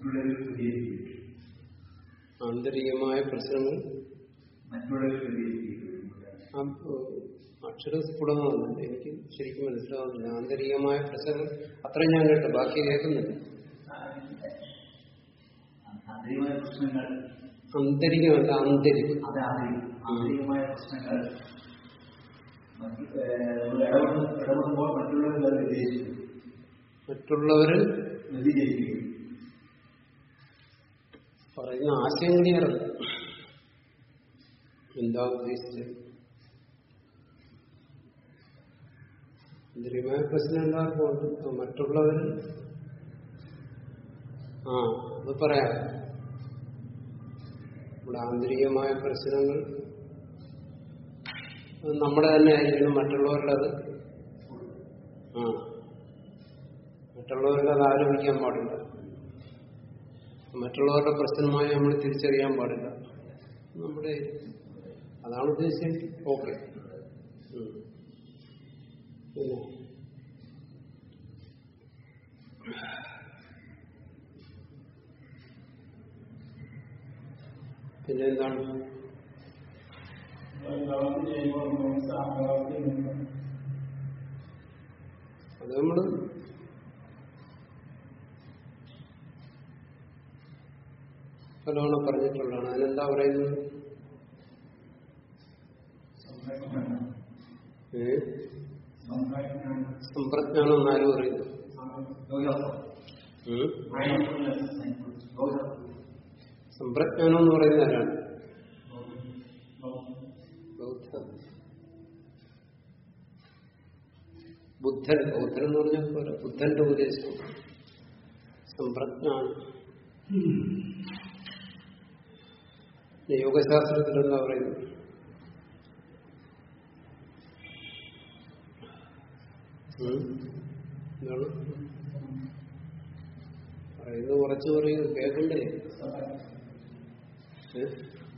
മറ്റുള്ളവരിൽ പ്രതികരിക്കുകയും ആന്തരികമായ പ്രശ്നങ്ങൾ മറ്റുള്ളവരിൽ പ്രതികരിക്കുകയും ആ, ഏഹ്, അക്ഷരസ്ഫുടമാണ് എനിക്ക് ശരിക്കും മനസ്സിലാവുന്നില്ല ആന്തരികമായ പ്രശ്നങ്ങൾ അത്രയും ഞാൻ കേട്ടു ബാക്കി കേൾക്കുന്നില്ല ആന്തരികമായ പ്രശ്നങ്ങൾ ആന്തരികമല്ല ആന്തരികം അത് ആന്തരികം ആന്തരികമായ പ്രശ്നങ്ങൾ മറ്റ് ഏഹ്, നമ്മൾ ഇടപെടുന്ന ഇടപെടുമ്പോൾ മറ്റുള്ളവരിൽ അത് വ്യതിചരിക്കും മറ്റുള്ളവര് വ്യതിചരിക്കും പറയുന്ന ആശയം ക്ലിയറല്ല എന്താ ഉദ്ദേശിച്ചത് ആന്തരികമായ പ്രശ്നം എല്ലാവർക്കും ഉണ്ട് അപ്പൊ മറ്റുള്ളവര് ആ അത് പറയാം നമ്മുടെ ആന്തരികമായ പ്രശ്നങ്ങൾ അത് നമ്മുടെ തന്നെ ആയിരിക്കണം മറ്റുള്ളവരുടെ അത് ആ മറ്റുള്ളവരുടെ അത് ആരോപിക്കാൻ പാടില്ല മറ്റുള്ളവരുടെ പ്രശ്നമായി നമ്മൾ തിരിച്ചറിയാൻ പാടില്ല നമ്മുടെ അതാണ് ഉദ്ദേശിച്ചത് ഓക്കെ പിന്നെ പിന്നെ എന്താണ് അത് നമ്മള് പലവണ പറഞ്ഞിട്ടുള്ളതാണ് അതിനെന്താ പറയുന്നത് ഏ? സമ്പ്രജ്ഞാനം എന്നാലും പറയുന്നു ഉം? സമ്പ്രജ്ഞാനം എന്ന് പറയുന്ന ആരാണ് ബൗദ്ധ ബുദ്ധൻ ബൗദ്ധൻ എന്ന് പറഞ്ഞാൽ പോരാ ബുദ്ധന്റെ ഉപദേശം സമ്പ്രജ്ഞാനം യോഗശാസ്ത്രത്തിൽ എന്താ പറയുന്നത് ഉം? എന്താണ് പറയുന്നത് കുറച്ച് പറയും കേൾക്കണ്ടേ ഏ?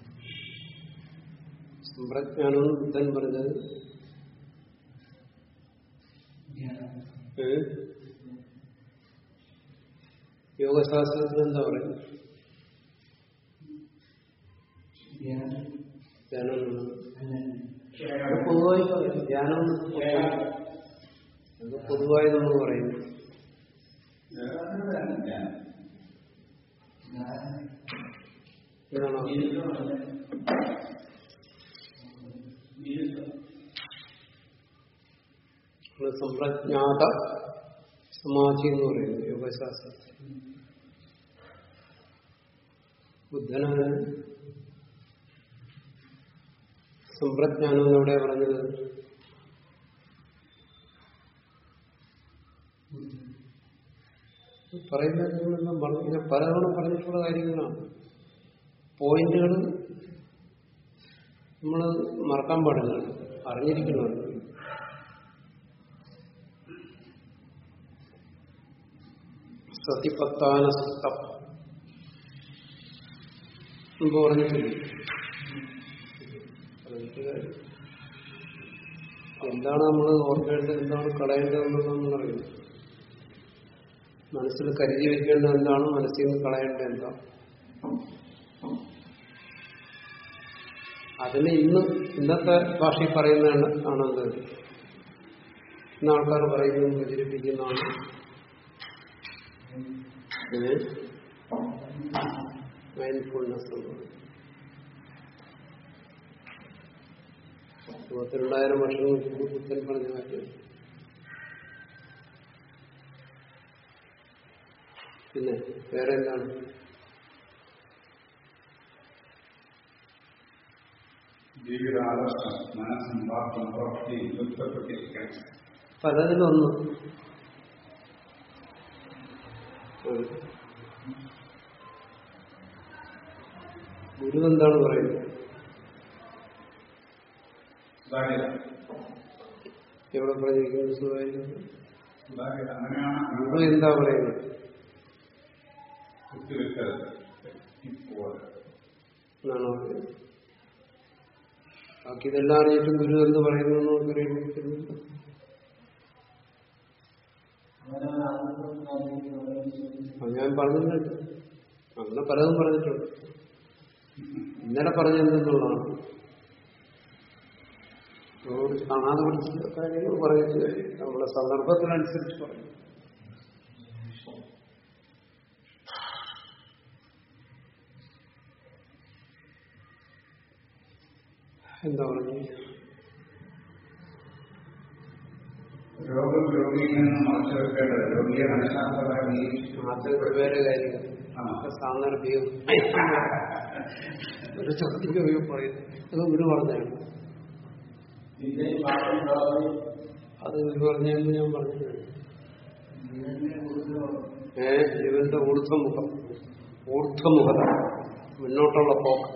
സമ്പ്രജ്ഞാനം ബുദ്ധൻ പറഞ്ഞത് ഏ? യോഗശാസ്ത്രത്തിൽ എന്താ പറയുന്നത് ധ്യാനം എന്നാണ്. അത് പൊതുവായി പറയും ധ്യാനം എന്ന് പൊതുവായി- അത് പൊതുവായി നമ്മൾ പറയുന്നു എന്താണോ അത് സമ്പ്രജ്ഞാത സമാധി എന്ന് പറയുന്നു യോഗശാസ്ത്രത്തിൽ ബുദ്ധനാണ് സമ്പ്രജ്ഞാനം എന്ന് എവിടെയാ പറഞ്ഞത് പറയുന്ന കാര്യങ്ങളെല്ലാം പറഞ്ഞു ഞാൻ പലതവണ പറഞ്ഞിട്ടുള്ള കാര്യങ്ങളാണ് പോയിന്റുകൾ നമ്മൾ മറക്കാൻ പാടില്ല അറിഞ്ഞിരിക്കണം സതിപത്താന സുത്തം മുമ്പ് പറഞ്ഞിട്ടില്ല പറഞ്ഞിട്ട് കാര്യം. എന്താണ് നമ്മൾ ഓർക്കേണ്ടത് എന്താണ് കളയേണ്ടതെന്നുള്ളത് നമ്മൾ അറിയുന്നു മനസ്സിൽ കരുതി വെക്കേണ്ടത് എന്താണ് മനസ്സിൽ നിന്ന് കളയേണ്ടത് എന്താ അതിന് ഇന്ന് ഇന്നത്തെ ഭാഷയിൽ പറയുന്നതാണ് ആണെന്ത് ഇന്ന് ആൾക്കാർ പറയുന്നു പ്രചരിപ്പിക്കുന്നതാണ് മൈൻഡ്ഫുൾനെസ് എന്ന് പറയുന്നത് ഇരുപത്തിരണ്ടായിരം വർഷങ്ങൾക്ക് മുമ്പ് ബുദ്ധൻ പറഞ്ഞ കാര്യം പിന്നെ വേറെ എന്താണ് ജീവിതാദർശം മനസ്സമ്പാദം പ്രവൃത്തി യുദ്ധപ്പെട്ടിരിക്കണം പലതിലൊന്ന് ഗുരു എന്താണ് പറയുന്നത് സുധാകര എവിടെ പറഞ്ഞിരിക്കുന്നത് സുഖമായിരിക്കും സുധാകര അങ്ങനെയാണ് ഗുരു എന്താ പറയുന്നത് കുത്തിവെക്കരുത് ഇപ്പോൾ എന്നാണോ പറയുന്നത് ബാക്കി ഇതെല്ലാം അറിഞ്ഞിട്ടും ഗുരു എന്ത് പറയുന്നു എന്ന് നമുക്കറിയുന്നില്ല അത് ഞാൻ പറഞ്ഞിട്ടുണ്ട് അങ്ങനെ പലതും പറഞ്ഞിട്ടുണ്ട് ഇന്നലെ പറഞ്ഞെന്തെന്നുള്ളതാണ് നമ്മളോട് കാണാതെ പഠിച്ച കാര്യങ്ങൾ പറഞ്ഞിട്ട് കാര്യം. നമ്മളെ സന്ദർഭത്തിനനുസരിച്ച് പറയും എന്താ പറഞ്ഞു രോഗം രോഗിയിൽ നിന്ന് മറച്ചു വെക്കേണ്ടത് രോഗിയെ മനഃശാസ്ത്രമായി നിരീക്ഷിച്ചു ആദ്യം വേറെ കാര്യങ്ങൾ ആ. സാന്ദർഭികം ഒരു ചോദ്യം പറയുന്നു അത് ഗുരു പറഞ്ഞാണ് ഇതിന്റെ പാട്ടുണ്ടാവുകയും അത് ഗുരു പറഞ്ഞെന്ന് ഞാൻ പറഞ്ഞിട്ടുണ്ട് ഇതിനെ കുറിച്ച് ഏ ജീവന്റെ ഊർധ്വമുഖം ഊർധ്വമുഖത മുന്നോട്ടുള്ള പോക്ക്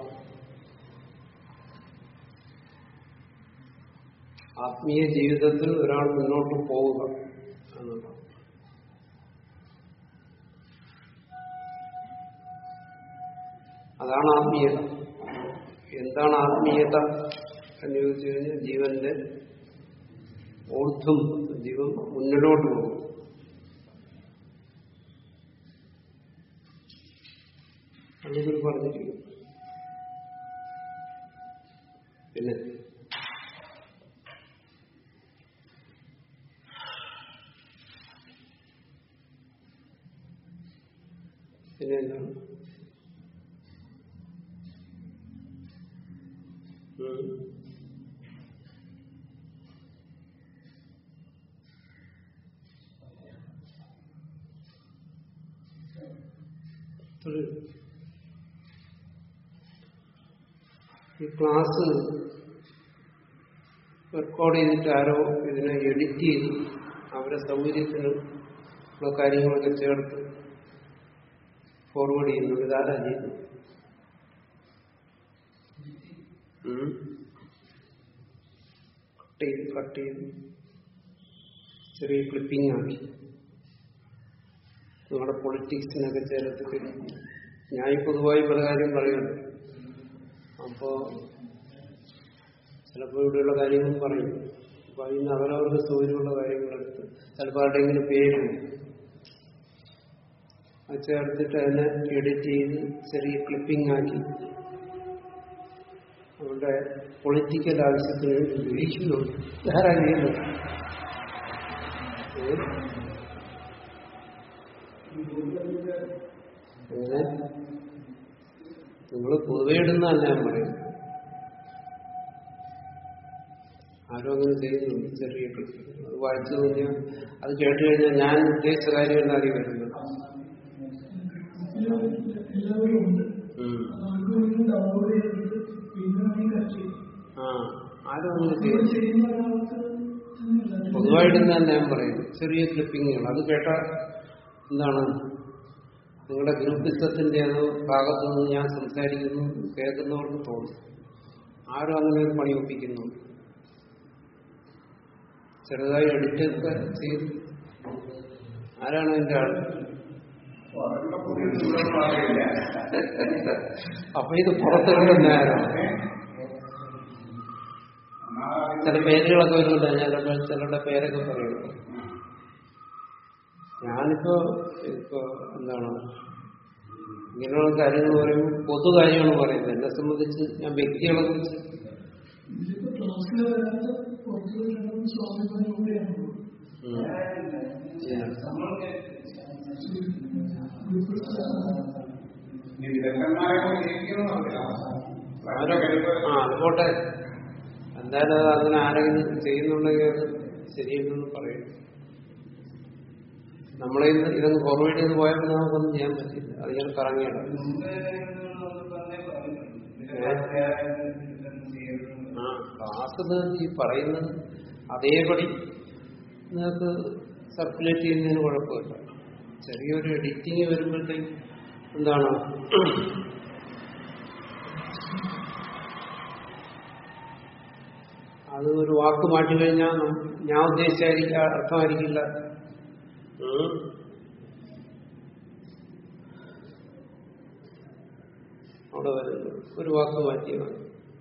ആത്മീയ ജീവിതത്തിൽ ഒരാൾ മുന്നോട്ട് പോവുക എന്നുള്ളത് അതാണ് ആത്മീയത എന്താണ് ആത്മീയത എന്ന് ചോദിച്ചു കഴിഞ്ഞാൽ ജീവന്റെ ഊർധ്വം ജീവൻ മുന്നിലോട്ട് പോകും അങ്ങനെ പറഞ്ഞിരിക്കും പിന്നെ പിന്നെ എന്താണ് ഉം. തുടരും. ഈ ക്ലാസ് റെക്കോർഡ് ചെയ്തിട്ട് ആരോ ഇതിനെ എഡിറ്റ് ചെയ്ത് അവരെ സൗകര്യത്തിന് ഉള്ള കാര്യങ്ങളൊക്കെ ചേർത്ത് ഫോർവേഡ് ചെയ്യുന്നു ഇതാരാ ചെയ്യുന്നു ഉം. കട്ട് ചെയ്ത് കട്ട് ചെയ്ത് ചെറിയ ക്ലിപ്പിംഗ് ആക്കി നിങ്ങളുടെ പൊളിറ്റിക്സിനൊക്കെ ചേർത്തിട്ട് ഞാൻ ഈ പൊതുവായി പല കാര്യം പറയുന്നുണ്ട് അപ്പോ ചിലപ്പോൾ ഇവിടെയുള്ള കാര്യങ്ങൾ പറയും അപ്പൊ അതിന് അവരവർക്ക് സൗകര്യമുള്ള കാര്യങ്ങളെടുത്ത് ചിലപ്പോൾ ആരുടെയെങ്കിലും പേരും അത് ചേർത്തിട്ട് അതിനെ എഡിറ്റ് ചെയ്ത് ചെറിയ ക്ലിപ്പിംഗ് ആക്കി അവരുടെ പൊളിറ്റിക്കൽ ആവശ്യത്തിന് വേണ്ടി ഉപയോഗിക്കുന്നുണ്ട് ധാരാളം ചെയ്യുന്നു ഏ? അങ്ങനെ നിങ്ങൾ പൊതുവെ ഇടുന്നതല്ല ഞാൻ പറയുന്നത് ആരും അങ്ങനെ ചെയ്യുന്നുണ്ട് ചെറിയ ക്ലിപ്പ് അത് വായിച്ചു കഴിഞ്ഞാൽ അത് കേട്ട് കഴിഞ്ഞാൽ ഞാൻ ഉദ്ദേശിച്ച കാര്യമല്ല അതിൽ വരുന്നത് ഉം. ആ ആരും അങ്ങനെ ചെയ്യും പൊതുവായിടുന്ന ഞാൻ പറയുന്നു ചെറിയ ക്ലിപ്പിങ്ങുകൾ അത് കേട്ട എന്താണ് നിങ്ങളുടെ ഗ്രൂപ്പിസത്തിന്റെ ഏതോ ഭാഗത്തു നിന്ന് ഞാൻ സംസാരിക്കുന്നു കേൾക്കുന്നവർക്ക് തോന്നും ആരും അങ്ങനെ ഒരു പണി ഒപ്പിക്കുന്നു ചെറുതായി എഡിറ്റൊക്കെ ചെയ്ത് ആരാണ് എന്റെ ആൾ അവരുടെ പുതിയ അറിയില്ല അപ്പൊ ഇത് പുറത്തിറങ്ങുന്ന ആരാണ് ചില പേരുകളൊക്കെ വരുന്നില്ല ഞാൻ ചിലപ്പോൾ ചിലരുടെ പേരൊക്കെ പറയുന്നു ഞാനിപ്പോ ഇപ്പോ എന്താണ് ഇങ്ങനെയുള്ള കാര്യങ്ങൾ പറയുമ്പോൾ പൊതു കാര്യമാണ് പറയുന്നത് എന്നെ സംബന്ധിച്ച് ഞാൻ വ്യക്തികളെ കുറിച്ച് ഉം. ശരിയാണ്. ഈ വിദഗ്ധന്മാരെ കൊണ്ട് ഇരിക്കുന്നു ആരോ ആ അതുപോട്ടെ എന്തായാലും അത് അങ്ങനെ ആരെങ്കിലും ചെയ്യുന്നുണ്ടെങ്കിൽ അത് ശരിയല്ലെന്ന് പറയും നമ്മളെ ഇന്ന് ഇതങ്ങ് ഫോർവേഡ് ചെയ്ത് പോയാൽ പിന്നെ നമുക്കൊന്നും ചെയ്യാൻ പറ്റില്ല അത് ഞാൻ കറങ്ങിയാണ് ആ ക്ലാസ് ഈ പറയുന്നത് അതേപടി നിങ്ങൾക്ക് സർക്കുലേറ്റ് ചെയ്യുന്നതിന് കുഴപ്പമില്ല ചെറിയൊരു എഡിറ്റിങ് വരുമ്പോഴത്തേക്ക് എന്താണ് അത് ഒരു വാക്ക് മാറ്റി കഴിഞ്ഞാൽ നം- ഞാൻ ഉദ്ദേശിച്ചായിരിക്കും അർത്ഥമായിരിക്കില്ല ഉം. അവിടെ വരുന്നത് ഒരു വാക്ക് മാറ്റിയതാണ്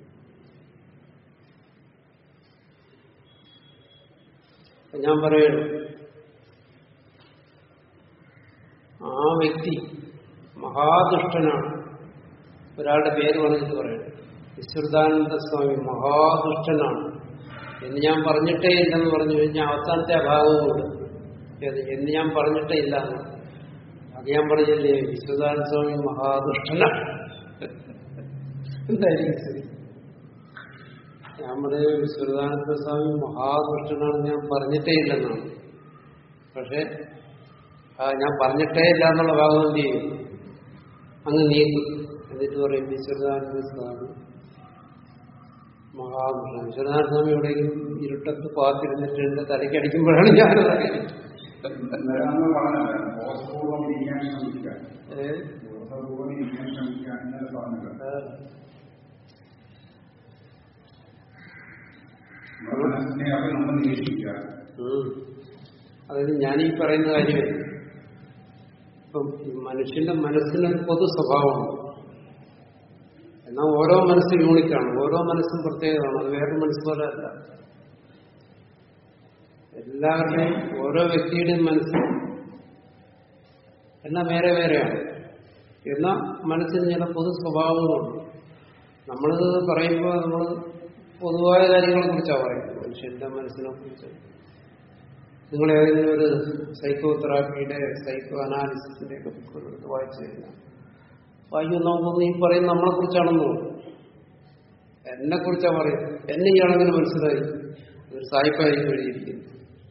ഞാൻ പറയണം ആ വ്യക്തി മഹാദുഷ്ടനാണ് ഒരാളുടെ പേര് പറഞ്ഞിട്ട് പറയണം വിശ്രുതാനന്ദ സ്വാമി മഹാദുഷ്ടനാണ് എന്ന് ഞാൻ പറഞ്ഞിട്ടേ ഇല്ലെന്ന് പറഞ്ഞു കഴിഞ്ഞാൽ അവസാനത്തെ അഭാവവും കൂടെ ഏത് എന്ന് ഞാൻ പറഞ്ഞിട്ടേ ഇല്ല എന്ന് അത് ഞാൻ പറഞ്ഞില്ലേ വിശ്വനാഥ സ്വാമി മഹാദുഷ്ടനാണ് എന്തായിരിക്കും ശരി ഞാൻ പറഞ്ഞ വിശ്വനാഥ സ്വാമി മഹാദുഷ്ടനാണെന്ന് ഞാൻ പറഞ്ഞിട്ടേ ഇല്ലെന്നാണ് പക്ഷെ ആ ഞാൻ പറഞ്ഞിട്ടേ ഇല്ല എന്നുള്ള ഭാഗം എന്ത് ചെയ്യും അങ്ങ് നീക്കും എന്നിട്ട് പറയും വിശ്വനാഥ സ്വാമി മഹാദുഷ്ടൻ വിശ്വനാഥ സ്വാമി എവിടെയെങ്കിലും ഇരുട്ടത്ത് പാത്തിരുന്നിട്ട് എന്റെ തലയ്ക്ക് അടിക്കുമ്പോഴാണ് ഞാൻ നിലനിന്ന് പറഞ്ഞത് ബോധപൂർവം ഇരിക്കാൻ ശ്രമിക്കുക ഏഹ് ബോധപൂർവം ഇരിക്കാൻ ശ്രമിക്കുക ഇന്നലെ പറഞ്ഞത് നമ്മുടെ മനസ്സിനെ അവർ നമ്മൾ നിരീക്ഷിക്കുക ഉം. അതായത് ഞാനീ പറയുന്ന കാര്യമേ ഇപ്പം ഈ മനുഷ്യന്റെ മനസ്സിനൊരു പൊതു സ്വഭാവമുണ്ട് എന്നാൽ ഓരോ മനസ്സും യൂണിറ്റാണ് ഓരോ മനസ്സും പ്രത്യേകമാണ് അത് വേറൊരു മനസ്സ് പോലെ അല്ല എല്ലാവരുടെയും ഓരോ വ്യക്തിയുടെയും മനസ്സ് എല്ലാം വേറെ വേറെയാണ് എന്നാൽ മനസ്സിന് ചില പൊതു സ്വഭാവങ്ങളുണ്ട് നമ്മളിത് പറയുമ്പോൾ നമ്മൾ പൊതുവായ കാര്യങ്ങളെ കുറിച്ചാണ് പറയുന്നത് മനുഷ്യന്റെ മനസ്സിനെ കുറിച്ച് നിങ്ങൾ ഏതെങ്കിലും ഒരു സൈക്കോ തെറാപ്പിയുടെ സൈക്കോ അനാലിസിസിന്റെ ഒക്കെ ബുക്കുകൾ എടുത്ത് വായിച്ചു കഴിഞ്ഞാൽ വായിക്കും നമുക്കൊന്ന് ഈ പറയുന്ന നമ്മളെ കുറിച്ചാണെന്ന് തോന്നും എന്നെ കുറിച്ചാണ് പറയുന്നത് എന്നെ ഇയാളെങ്ങനെ മനസ്സിലായി ഒരു സായിപ്പായിരിക്കും എഴുതിയിരിക്കുന്നു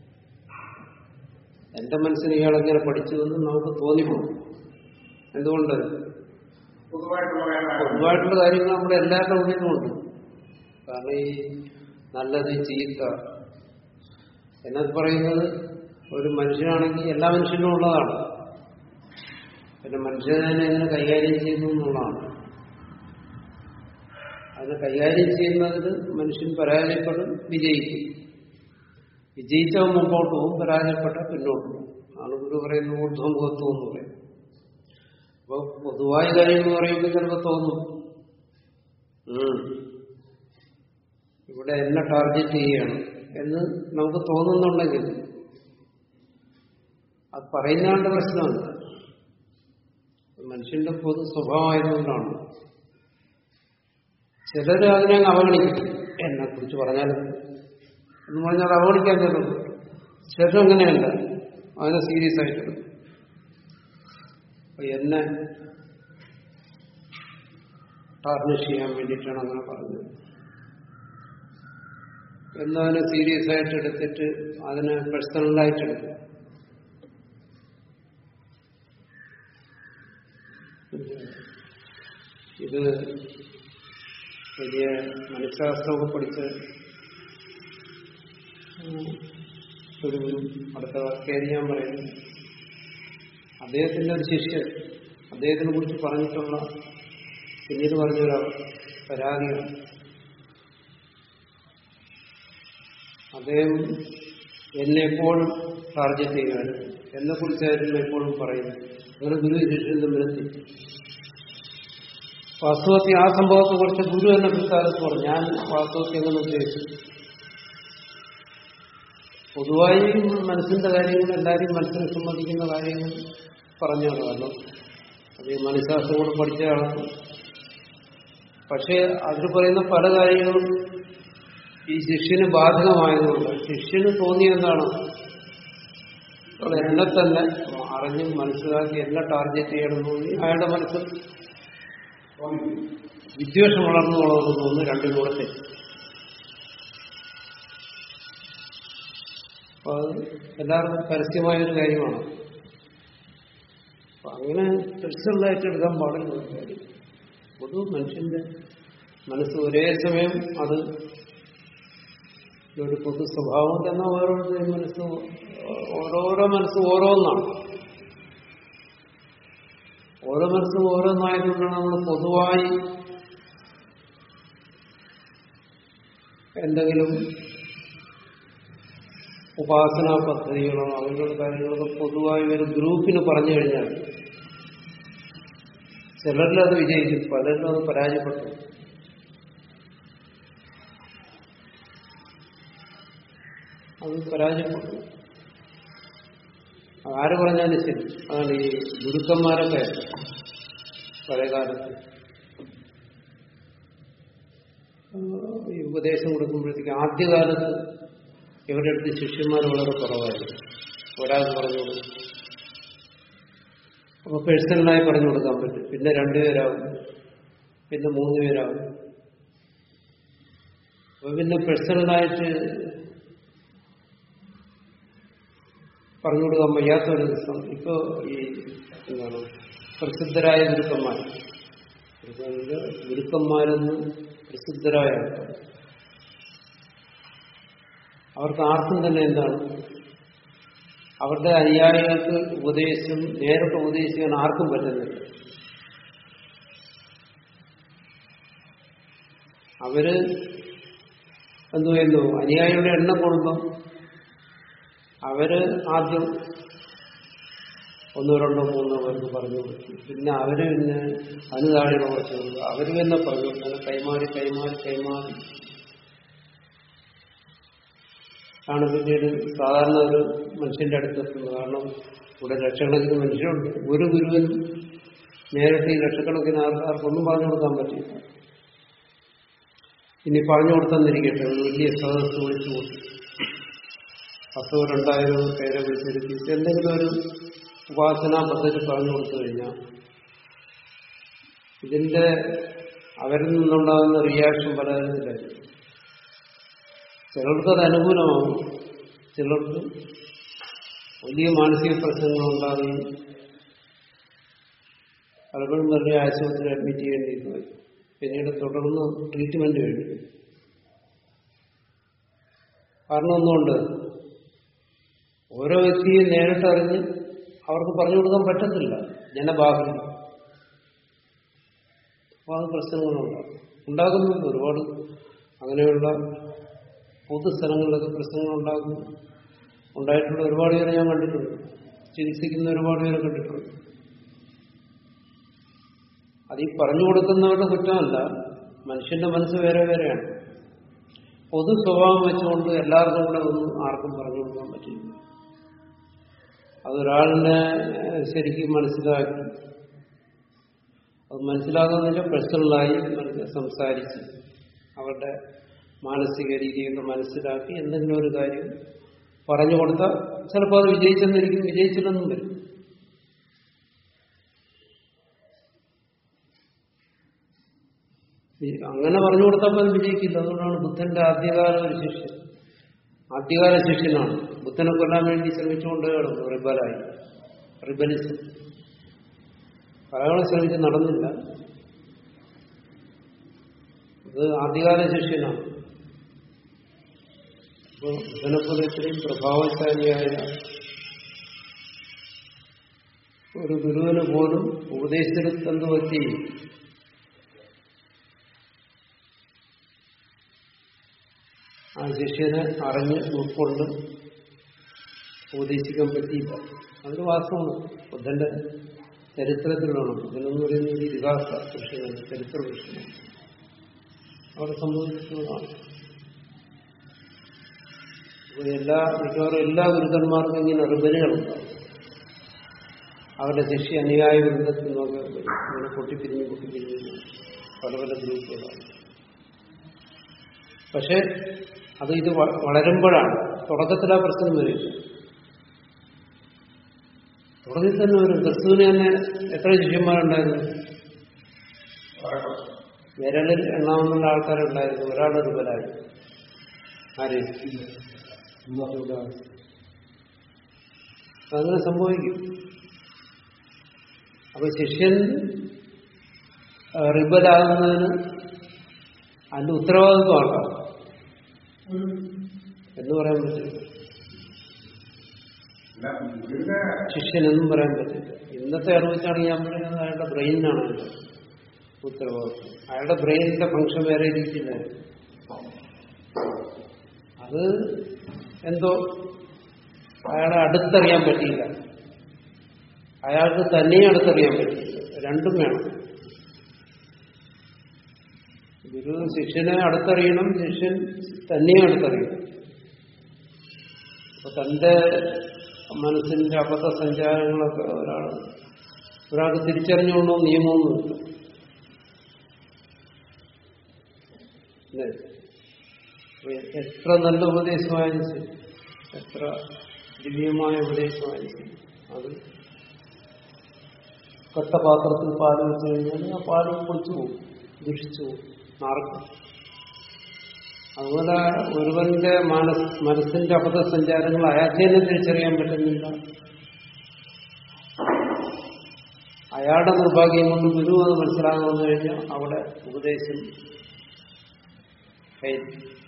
എന്റെ മനസ്സിന് ഇയാളെങ്ങനെ പഠിച്ചതെന്ന് നമുക്ക് തോന്നിപ്പോകും എന്തുകൊണ്ട് പൊതുവായിട്ടുള്ള വേറെ പൊതുവായിട്ടുള്ള കാര്യങ്ങൾ നമ്മുടെ എല്ലാവരുടെ ഉള്ളിലുമുണ്ട് കാരണം ഈ നല്ലത് ചീത്ത എന്നത് പറയുന്നത് ഒരു മനുഷ്യനാണെങ്കിൽ എല്ലാ മനുഷ്യനും ഉള്ളതാണ് പിന്നെ മനുഷ്യനെ തന്നെ എങ്ങനെ കൈകാര്യം ചെയ്യുന്നു എന്നുള്ളതാണ് അതിനെ കൈകാര്യം ചെയ്യുന്നതിൽ മനുഷ്യൻ പരാജയപ്പെടും വിജയിക്കും വിജയിച്ചവൻ മുമ്പോട്ട് പോകും പരാജയപ്പെട്ട പിന്നോട്ട് പോകും ആണ് ഗുരു പറയുന്നത് ഊർധ്വമുഖത്വം എന്ന് പറയും അപ്പൊ പൊതുവായ കാര്യങ്ങൾ പറയുമ്പോൾ ചിലപ്പോൾ തോന്നും ഉം. ഇവിടെ എന്നെ ടാർഗറ്റ് ചെയ്യുകയാണ് എന്ന് നമുക്ക് തോന്നുന്നുണ്ടെങ്കിൽ അത് പറയുന്നതിന്റെ പ്രശ്നമല്ല മനുഷ്യന്റെ പൊതു സ്വഭാവമായതുകൊണ്ടാണ് ചിലര് അതിനെ അങ്ങ് അവഗണിക്കും എന്നെ കുറിച്ച് പറഞ്ഞാലും എന്ന് പറഞ്ഞാൽ അത് അവഗണിക്കാൻ ചിലത് ചിലരങ്ങനെയല്ല അതിനെ സീരിയസ് ആയിട്ട് എടുക്കും. അപ്പൊ എന്നെ ടാർണിഷ് ചെയ്യാൻ വേണ്ടിയിട്ടാണ് അങ്ങനെ പറഞ്ഞത് എന്നതിനെ സീരിയസ് ആയിട്ട് എടുത്തിട്ട് അതിനെ പേഴ്സണലായിട്ട് എടുക്കും ഇത് വലിയ മനഃശാസ്ത്രമൊക്കെ പഠിച്ച് ഉം, ഒരു ഗുരു അടുത്ത വാക്കേരി ഞാൻ പറയുന്നു അദ്ദേഹത്തിന്റെ ഒരു ശിഷ്യൻ അദ്ദേഹത്തിനെ കുറിച്ച് പറഞ്ഞിട്ടുള്ള പിന്നീട് പറഞ്ഞൊരു പരാതിയാണ് അദ്ദേഹം എന്നെ എപ്പോഴും ടാർഗറ്റ് ചെയ്യുമായിരുന്നു എന്നെ കുറിച്ചായിരുന്നു എപ്പോഴും പറയുന്നത് അങ്ങനെ ഗുരു ശിഷ്യൻ തമ്മിലെത്തി വാസ്തവത്തിൽ ആ സംഭവത്തെ കുറിച്ച് ഗുരു എന്നെ പിൽക്കാലത്ത് പറഞ്ഞു ഞാൻ വാസ്തവത്തിൽ എങ്ങനെ ഉദ്ദേശിച്ചു പൊതുവായി മനസ്സിന്റെ കാര്യങ്ങൾ എല്ലാവരും മനസ്സിനെ സംബന്ധിക്കുന്ന കാര്യങ്ങൾ പറഞ്ഞാണ് കാരണം അത് ഈ മനഃശാസ്ത്രം കൂടെ പഠിച്ച ആളാണ് പക്ഷേ അതിൽ പറയുന്ന പല കാര്യങ്ങളും ഈ ശിഷ്യന് ബാധകമായതുകൊണ്ട് ശിഷ്യന് തോന്നിയെന്താണ് അപ്പോൾ എന്നെ തന്നെ അറിഞ്ഞ് മനസ്സിലാക്കി എന്നെ ടാർഗറ്റ് ചെയ്യണം തോന്നി അയാളുടെ മനസ്സിൽ വിദ്വേഷം വളർന്നു വളർന്നു തോന്നുന്നു രണ്ടും കൂടെ തെറ്റി അപ്പൊ അത് എല്ലാവർക്കും പരസ്യമായൊരു കാര്യമാണ് അപ്പൊ അങ്ങനെ പേഴ്സണലായിട്ട് എടുക്കാൻ പാടില്ല ഒരു കാര്യം പൊതു മനുഷ്യന്റെ മനസ്സ് ഒരേ സമയം അത് ഒരു പൊതു സ്വഭാവം തന്നെ ഓരോരുത്തരും മനസ്സ് ഓരോരോ മനസ്സ് ഓരോന്നാണ് ഓരോ മനസ്സും ഓരോന്നായതുകൊണ്ടാണ് നമ്മൾ പൊതുവായി എന്തെങ്കിലും ഉപാസനാ പദ്ധതികളോ അങ്ങനെയുള്ള കാര്യങ്ങളൊക്കെ പൊതുവായി ഒരു ഗ്രൂപ്പിന് പറഞ്ഞു കഴിഞ്ഞാൽ ചിലരിൽ അത് വിജയിക്കും പലരിലും അത് പരാജയപ്പെട്ടു അത് പരാജയപ്പെട്ടു ആര് പറഞ്ഞാലും ശരി അതാണ് ഈ ഗുരുക്കന്മാരൊക്കെ പഴയകാലത്ത് ആ, ഈ ഉപദേശം കൊടുക്കുമ്പോഴത്തേക്ക് ആദ്യകാലത്ത് ഇവരുടെ അടുത്ത് ശിഷ്യന്മാർ വളരെ കുറവായിരുന്നു ഒരാൾ പറഞ്ഞു കൊടുക്കും അപ്പൊ പേഴ്സണലായി പറഞ്ഞു കൊടുക്കാൻ പറ്റും പിന്നെ രണ്ടുപേരാവും പിന്നെ മൂന്ന് പേരാവും അപ്പൊ പിന്നെ പേഴ്സണലായിട്ട് പറഞ്ഞു കൊടുക്കാൻ വയ്യാത്തൊരു ദിവസം ഇപ്പോ ഈ എന്താണ് പ്രസിദ്ധരായ ഗുരുക്കന്മാർ ഗുരുക്കന്മാര് ഗുരുക്കന്മാരെന്ന് പ്രസിദ്ധരായ ആൾക്കാർ. അവർക്ക് ആർക്കും തന്നെ എന്താണ് അവരുടെ അനുയായികൾക്ക് ഉപദേശം നേരിട്ട് ഉപദേശിക്കാൻ ആർക്കും പറ്റുന്നില്ല അവര് എന്തു ചെയ്യുന്നു അനുയായികളുടെ എണ്ണം കൂടുമ്പം അവര് ആദ്യം ഒന്നോ രണ്ടോ മൂന്നോ പേർക്ക് പറഞ്ഞു കൊടുത്തു പിന്നെ അവര് പിന്നെ അതിന് താഴെ കുറച്ച് കൊടുത്തു അവര് തന്നെ പറഞ്ഞു കൊടുത്തു. അങ്ങനെ കൈമാറി കൈമാറി കൈമാറി ആണ് പിന്നീട് സാധാരണ ഒരു മനുഷ്യന്റെ അടുത്തെത്തുന്നത് കാരണം ഇവിടെ ലക്ഷക്കണക്കിന് മനുഷ്യരുണ്ട് ഒരു ഗുരുവിനും നേരിട്ട് ഈ ലക്ഷക്കണക്കിന് ആൾക്കാർക്കൊന്നും പറഞ്ഞു കൊടുക്കാൻ പറ്റില്ല ഇനി പറഞ്ഞു കൊടുത്തെന്നിരിക്കട്ടെ ഒരു വലിയ സദസ് വിളിച്ചു കൂട്ടി പത്തോ രണ്ടായിരോ പേരെ വിളിച്ചിരുത്തി എന്തെങ്കിലും ഒരു ഉപാസനാ പദ്ധതി പറഞ്ഞു കൊടുത്തു കഴിഞ്ഞാൽ ഇതിന്റെ അവരിൽ നിന്നുണ്ടാകുന്ന റിയാക്ഷൻ പലതരത്തിലായിരിക്കും ചിലർക്ക് അത് അനുകൂലമാവും ചിലർക്ക് വലിയ മാനസിക പ്രശ്നങ്ങൾ ഉണ്ടാകുകയും പലപ്പോഴും വലിയ ആശുപത്രി അഡ്മിറ്റ് ചെയ്യേണ്ടി വരും പിന്നീട് തുടർന്ന് ട്രീറ്റ്മെന്റ് വേണ്ടി വരും കാരണം ഒന്നുകൊണ്ട് ഓരോ വ്യക്തിയും നേരിട്ടറിഞ്ഞ് അവർക്ക് പറഞ്ഞു കൊടുക്കാൻ പറ്റത്തില്ല ജനബാഹ്യം അപ്പോൾ അത് പ്രശ്നങ്ങളുണ്ടാകും ഉണ്ടാകുന്നുണ്ട് ഒരുപാട് അങ്ങനെയുള്ള പൊതുസ്ഥലങ്ങളിലൊക്കെ പ്രശ്നങ്ങൾ ഉണ്ടാകുന്നു ഉണ്ടായിട്ടുള്ള ഒരുപാട് പേരെ ഞാൻ കണ്ടിട്ടുണ്ട് ചികിത്സിക്കുന്ന ഒരുപാട് പേരെ കണ്ടിട്ടുണ്ട് അത് ഈ പറഞ്ഞു കൊടുക്കുന്നവരുടെ കുറ്റമല്ല മനുഷ്യന്റെ മനസ്സ് വേറെ വേറെയാണ് പൊതു സ്വഭാവം വെച്ചുകൊണ്ട് എല്ലാവർക്കും കൂടെ ഒന്നും ആർക്കും പറഞ്ഞു കൊടുക്കാൻ പറ്റില്ല അതൊരാളിനെ ഏഹ്, ശരിക്കും മനസ്സിലാക്കി അത് മനസ്സിലാകുന്നതിന്റെ പേഴ്സണലായി സംസാരിച്ച് അവരുടെ മാനസിക രീതിയൊക്കെ മനസ്സിലാക്കി എന്തെങ്കിലും ഒരു കാര്യം പറഞ്ഞു കൊടുത്താൽ ചിലപ്പോൾ അത് വിജയിച്ചെന്നിരിക്കും വിജയിച്ചില്ലെന്നും വരും ഈ- അങ്ങനെ പറഞ്ഞു കൊടുത്തപ്പോൾ അത് വിജയിക്കില്ല അതുകൊണ്ടാണ് ബുദ്ധന്റെ ആദ്യകാല ഒരു ശിഷ്യൻ ആദ്യകാല ശിഷ്യനാണ് ബുദ്ധനെ കൊല്ലാൻ വേണ്ടി ശ്രമിച്ചുകൊണ്ട് കിടന്നു റിബലായി റിബലിസം പലകളും ശ്രമിച്ച് നടന്നില്ല അത് ആദ്യകാല ശിഷ്യനാണ് അപ്പോൾ ബുദ്ധനെപ്പോലെ ഇത്രയും പ്രഭാവശാലിയായ ഒരു ഗുരുവിന് പോലും ഉപദേശിച്ചെടുത്തെന്ത് പറ്റി ആ ശിഷ്യനെ അറിഞ്ഞ് ഉൾക്കൊണ്ട് ഉപദേശിക്കാൻ പറ്റിയില്ല അതൊരു വാസ്തവമാണ് ബുദ്ധന്റെ ചരിത്രത്തിലാണ് ബുദ്ധനെന്ന് പറയുന്ന ഒരു ഇതിഹാസ പുരുഷനാണ് ചരിത്ര പുരുഷനാണ് അവിടെ സംഭവിച്ചിട്ടുള്ളതാണ് അപ്പോൾ എല്ലാ മിക്കവാറും എല്ലാ ഗുരുക്കന്മാർക്കും ഇങ്ങനെ റിബലുകളുണ്ടാവും അവരുടെ ശിഷ്യ അനുയായ വൃന്ദത്തിൽ നിന്നൊക്കെ ഇങ്ങനെ പൊട്ടിപ്പിരിഞ്ഞ് പൊട്ടിപ്പിരിഞ്ഞ് പല പല ഗ്രൂപ്പുകളാണ് പക്ഷെ അത് ഇത് വ- വളരുമ്പോഴാണ് തുടക്കത്തിൽ ആ പ്രശ്നം വരും തുടങ്ങി തന്നെ വരും ക്രിസ്തുവിന് തന്നെ എത്ര ശിഷ്യന്മാരുണ്ടായിരുന്നു വിരലിൽ എണ്ണാവുന്ന ആൾക്കാരുണ്ടായിരുന്നു ഒരാൾ ദുബലായി ആര് യൂദാസ്. അതങ്ങനെ സംഭവിക്കും അപ്പൊ ശിഷ്യൻ ആ, റിബലാകുന്നതിന് അതിന്റെ ഉത്തരവാദിത്വം ആക്കാം എന്ന് പറയാൻ പറ്റില്ല അല്ല, ഗുരുവിന്റെ ശിഷ്യനെന്നും പറയാൻ പറ്റില്ല ഇന്നത്തെ അറിവിച്ചാണെങ്കിൽ ഞാൻ പറയുന്നത് അയാളുടെ ബ്രെയിനാണ് അതിന്റെ ഉത്തരവാദിത്വം അയാളുടെ ബ്രെയിനിന്റെ ഫംഗ്ഷൻ വേറെ ഇരിക്കില്ല അത് എന്തോ അയാളെ അടുത്തറിയാൻ പറ്റിയില്ല അയാൾക്ക് തന്നെ അടുത്തറിയാൻ പറ്റിയില്ല രണ്ടും വേണം ഗുരു ശിഷ്യനെ അടുത്തറിയണം ശിഷ്യൻ തന്നെയും അടുത്തറിയണം അപ്പൊ തന്റെ മനസ്സിന്റെ അബദ്ധ സഞ്ചാരങ്ങളൊക്കെ ഒരാൾ ഒരാൾക്ക് തിരിച്ചറിഞ്ഞുകൊണ്ടോ നിയമമൊന്നുമില്ല അല്ലേ? അപ്പൊ എത്ര നല്ല ഉപദേശമായാലും ശരി എത്ര ദിവ്യമായ ഉപദേശമായാലും ശരി അത് കട്ട പാത്രത്തിൽ പാല് വെച്ച് കഴിഞ്ഞാൽ ആ പാല് കുളിച്ചു പോകും ദുഷിച്ചു പോകും മാർക്കും അതുപോലെ ഒരുവന്റെ മനസ് മനസ്സിന്റെ അബദ്ധസഞ്ചാരങ്ങൾ അയാൾക്ക് തന്നെ തിരിച്ചറിയാൻ പറ്റുന്നില്ല അയാളുടെ നിർഭാഗ്യം കൊണ്ട് ഗുരു അത് മനസ്സിലാകാൻ വന്നു കഴിഞ്ഞാൽ അവിടെ ഉപദേശം fail.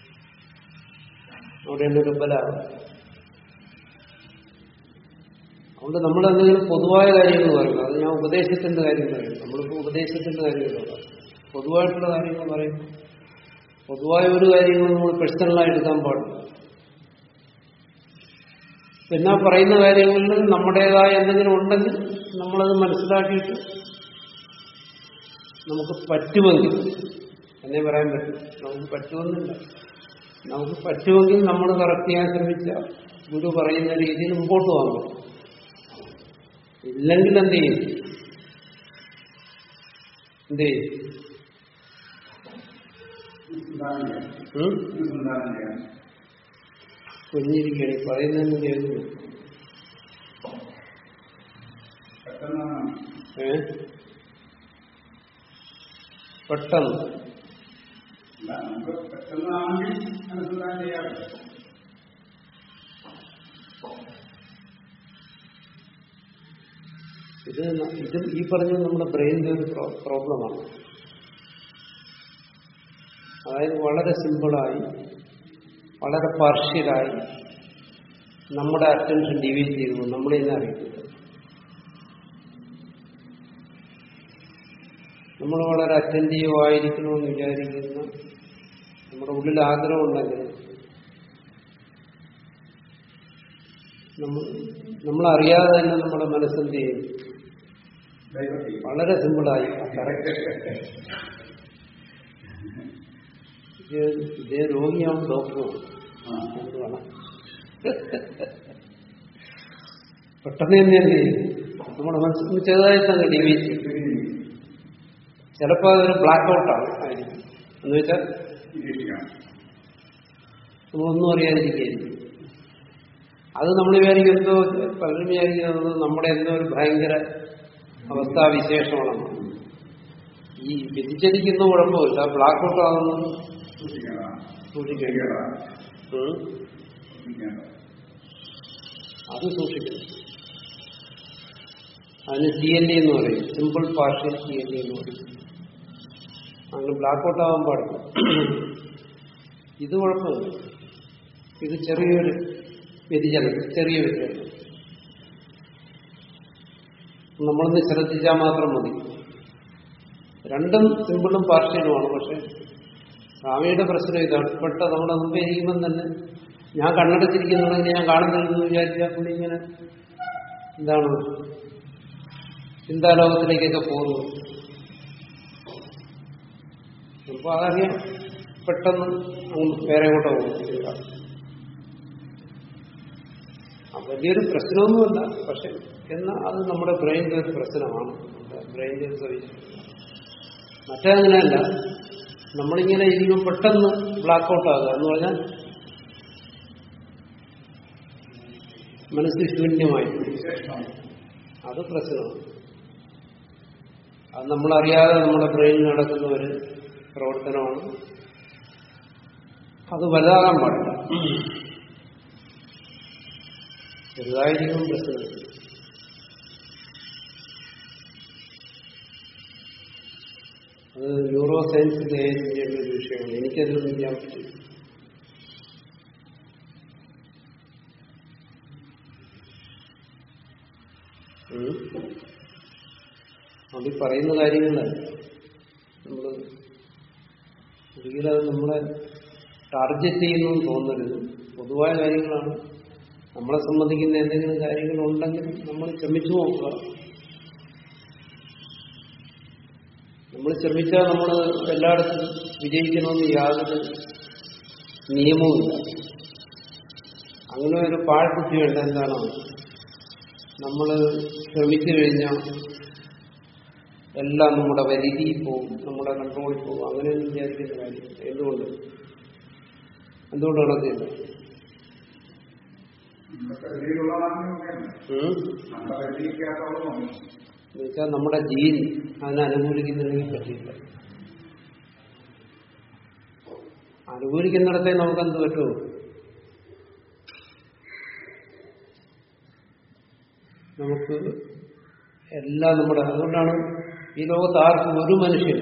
അവിടെ ഒരു ദുർബലാകും അതുകൊണ്ട് നമ്മൾ എന്തെങ്കിലും പൊതുവായ കാര്യങ്ങൾ പറയുന്നത് അത് ഞാൻ ഉപദേശത്തിന്റെ കാര്യം പറയും നമ്മളിപ്പോൾ ഉപദേശത്തിന്റെ കാര്യങ്ങളല്ല പൊതുവായിട്ടുള്ള കാര്യങ്ങൾ പറയും പൊതുവായ ഒരു കാര്യങ്ങളും നമ്മൾ പേഴ്സണലായി എടുക്കാൻ പാടില്ല പിന്നെ ആ പറയുന്ന കാര്യങ്ങളിൽ നമ്മുടേതായ എന്തെങ്കിലും ഉണ്ടെങ്കിൽ നമ്മളത് മനസ്സിലാക്കിയിട്ട് നമുക്ക് പറ്റുമെങ്കിൽ എന്നേ പറയാൻ പറ്റും നമുക്ക് പറ്റുമെന്നില്ല നമുക്ക് പറ്റുമെങ്കിൽ നമ്മൾ കറക്റ്റ് ചെയ്യാൻ ശ്രമിച്ച ഗുരു പറയുന്ന രീതിയിൽ മുമ്പോട്ട് പോകാൻ ഇല്ലെങ്കിൽ എന്ത് ചെയ്യും എന്ത് ചെയ്യും ഉം? കുഞ്ഞിരിക്കണി പറയുന്നതെന്ന് കേൾക്കുന്നു ഏ പെട്ടെന്ന് ഇത് ന- ഇത് ഈ പറഞ്ഞത് നമ്മുടെ ബ്രെയിനിന്റെ ഒരു പ്രോ- പ്രോബ്ലമാണ് അതായത് വളരെ സിമ്പിളായി വളരെ പാർഷ്യലായി നമ്മുടെ അറ്റൻഷൻ ഡിവൈഡ് ചെയ്തു നമ്മളെ തന്നെ അറിയില്ല നമ്മൾ വളരെ അറ്റൻറ്റീവ് ആയിരിക്കണമെന്ന് വിചാരിക്കുന്ന നമ്മുടെ ഉള്ളിൽ ആഗ്രഹമുണ്ടെങ്കിൽ നമ്മൾ നമ്മളറിയാതെ തന്നെ നമ്മുടെ മനസ്സെന്ത് ചെയ്യും വളരെ സിമ്പിളായി കറക്റ്റ് ഇതേ രോഗിയാവും ഡോക്ടറും എന്തുവാണ് പെട്ടെന്ന് തന്നെ എന്ത് ചെയ്യും നമ്മുടെ മനസ്സിൽ ചെറുതായി തന്നെ ഡിവൈഡ് ചെയ്യും ചിലപ്പോൾ അതൊരു ബ്ലാക്ക് ഔട്ടാണ് ആയിരിക്കും എന്ന് വെച്ചാൽ നമ്മളൊന്നും അറിയാതിരിക്കുകയായിരിക്കും അത് നമ്മൾ വിചാരിക്കും എന്തോ പലരും വിചാരിക്കുന്നത് നമ്മുടെ എന്തോ ഒരു ഭയങ്കര അവസ്ഥാവിശേഷമാണ് ഈ വ്യതിചലിക്കുന്ന കുഴപ്പമില്ല ബ്ലാക്ക് ഔട്ട് ആകുന്നത് സൂക്ഷിക്കണം ഉം. അത് സൂക്ഷിക്കണം അതിന് സി എൽ ഡി എന്ന് പറയും simple partial C L D എന്ന് പറയും അങ്ങനെ ബ്ലാക്ക് ഔട്ട് ആവാൻ പാടില്ല ഇത് കുഴപ്പമില്ല ഇത് ചെറിയൊരു വ്യതിചലനം ചെറിയ വ്യത്യാസം നമ്മളൊന്ന് ശ്രദ്ധിച്ചാൽ മാത്രം മതി രണ്ടും സിമ്പിളും പാർഷ്യലുമാണ് പക്ഷെ സ്വാമിയുടെ പ്രശ്നം ഇതാണ് പെട്ട നമ്മുടെ മുമ്പേ ഇരിക്കുമ്പം തന്നെ ഞാൻ കണ്ണടച്ചിരിക്കുന്നുണ്ടെങ്കിൽ ഞാൻ കാണുന്നില്ലെന്ന് വിചാരിച്ചാൽ പുള്ളി ഇങ്ങനെ എന്താണ് ചിന്താലോകത്തിലേക്കൊക്കെ പോകുന്നു അപ്പൊ അതറിയാം പെട്ടെന്ന് അങ്ങ് വേറെ എങ്ങോട്ടോ പോകും ചിന്ത. അത് വലിയൊരു പ്രശ്നമൊന്നുമല്ല പക്ഷെ എന്നാൽ അത് നമ്മുടെ ബ്രെയിനിന്റെ ഒരു പ്രശ്നമാണ് ബ്രെയിനിന്റെ ഒരു സർവീസ് മറ്റേങ്ങനെയല്ല നമ്മളിങ്ങനെ ഇരിക്കും പെട്ടെന്ന് ബ്ലാക്ക് ഔട്ട് ആകുക എന്ന് പറഞ്ഞാൽ മനസ്സ് ശൂന്യമായി അത് പ്രശ്നമാണ് അത് നമ്മളറിയാതെ നമ്മുടെ ബ്രെയിനിൽ നടക്കുന്ന ഒരു പ്രവർത്തനമാണ് അത് വലുതാകാൻ പാടില്ല ചെറുതായിരിക്കും പ്രശ്നം അത് ന്യൂറോ സയൻസ് ചെയ്യേണ്ട ഒരു വിഷയമാണ് എനിക്കതിലൊന്നും ചെയ്യാൻ പറ്റില്ല ഉം. അത് ഈ പറയുന്ന കാര്യങ്ങളല്ല നമ്മൾ ഒരിക്കലും അത് നമ്മളെ ടാർഗറ്റ് ചെയ്യുന്നു തോന്നരുത് പൊതുവായ കാര്യങ്ങളാണ് നമ്മളെ സംബന്ധിക്കുന്ന എന്തെങ്കിലും കാര്യങ്ങളുണ്ടെങ്കിൽ നമ്മൾ ശ്രമിച്ചു നോക്കുക നമ്മൾ ശ്രമിച്ചാൽ നമ്മൾ എല്ലായിടത്തും വിജയിക്കണമെന്ന് യാതൊരു നിയമവുമില്ല അങ്ങനെ ഒരു പാഴ്ബുദ്ധി വേണ്ട എന്താണ് നമ്മൾ ശ്രമിച്ചു കഴിഞ്ഞാൽ എല്ലാം നമ്മുടെ പരിധിയിൽ പോകും നമ്മുടെ കൺട്രോളിൽ പോകും അങ്ങനെയൊന്നും വിചാരിക്കേണ്ട കാര്യമില്ല എന്തുകൊണ്ട് എന്തുകൊണ്ട് നടക്കില്ല നമ്മുടെ പരിധിയിലുള്ളതാണെന്ന് നോക്കിയാണ് ഉം? നമ്മുടെ പരിധിക്കകത്തോളം എന്നുവെച്ചാൽ നമ്മുടെ ജീൻ അതിനെ അനുകൂലിക്കുന്നതിന് പറ്റില്ല അനുകൂലിക്കുന്നിടത്തേ നമുക്ക് എന്ത് പറ്റുമോ നമുക്ക് എല്ലാം നമ്മുടെ അതുകൊണ്ടാണ് ഈ ലോകത്ത് ആർക്കും ഒരു മനുഷ്യൻ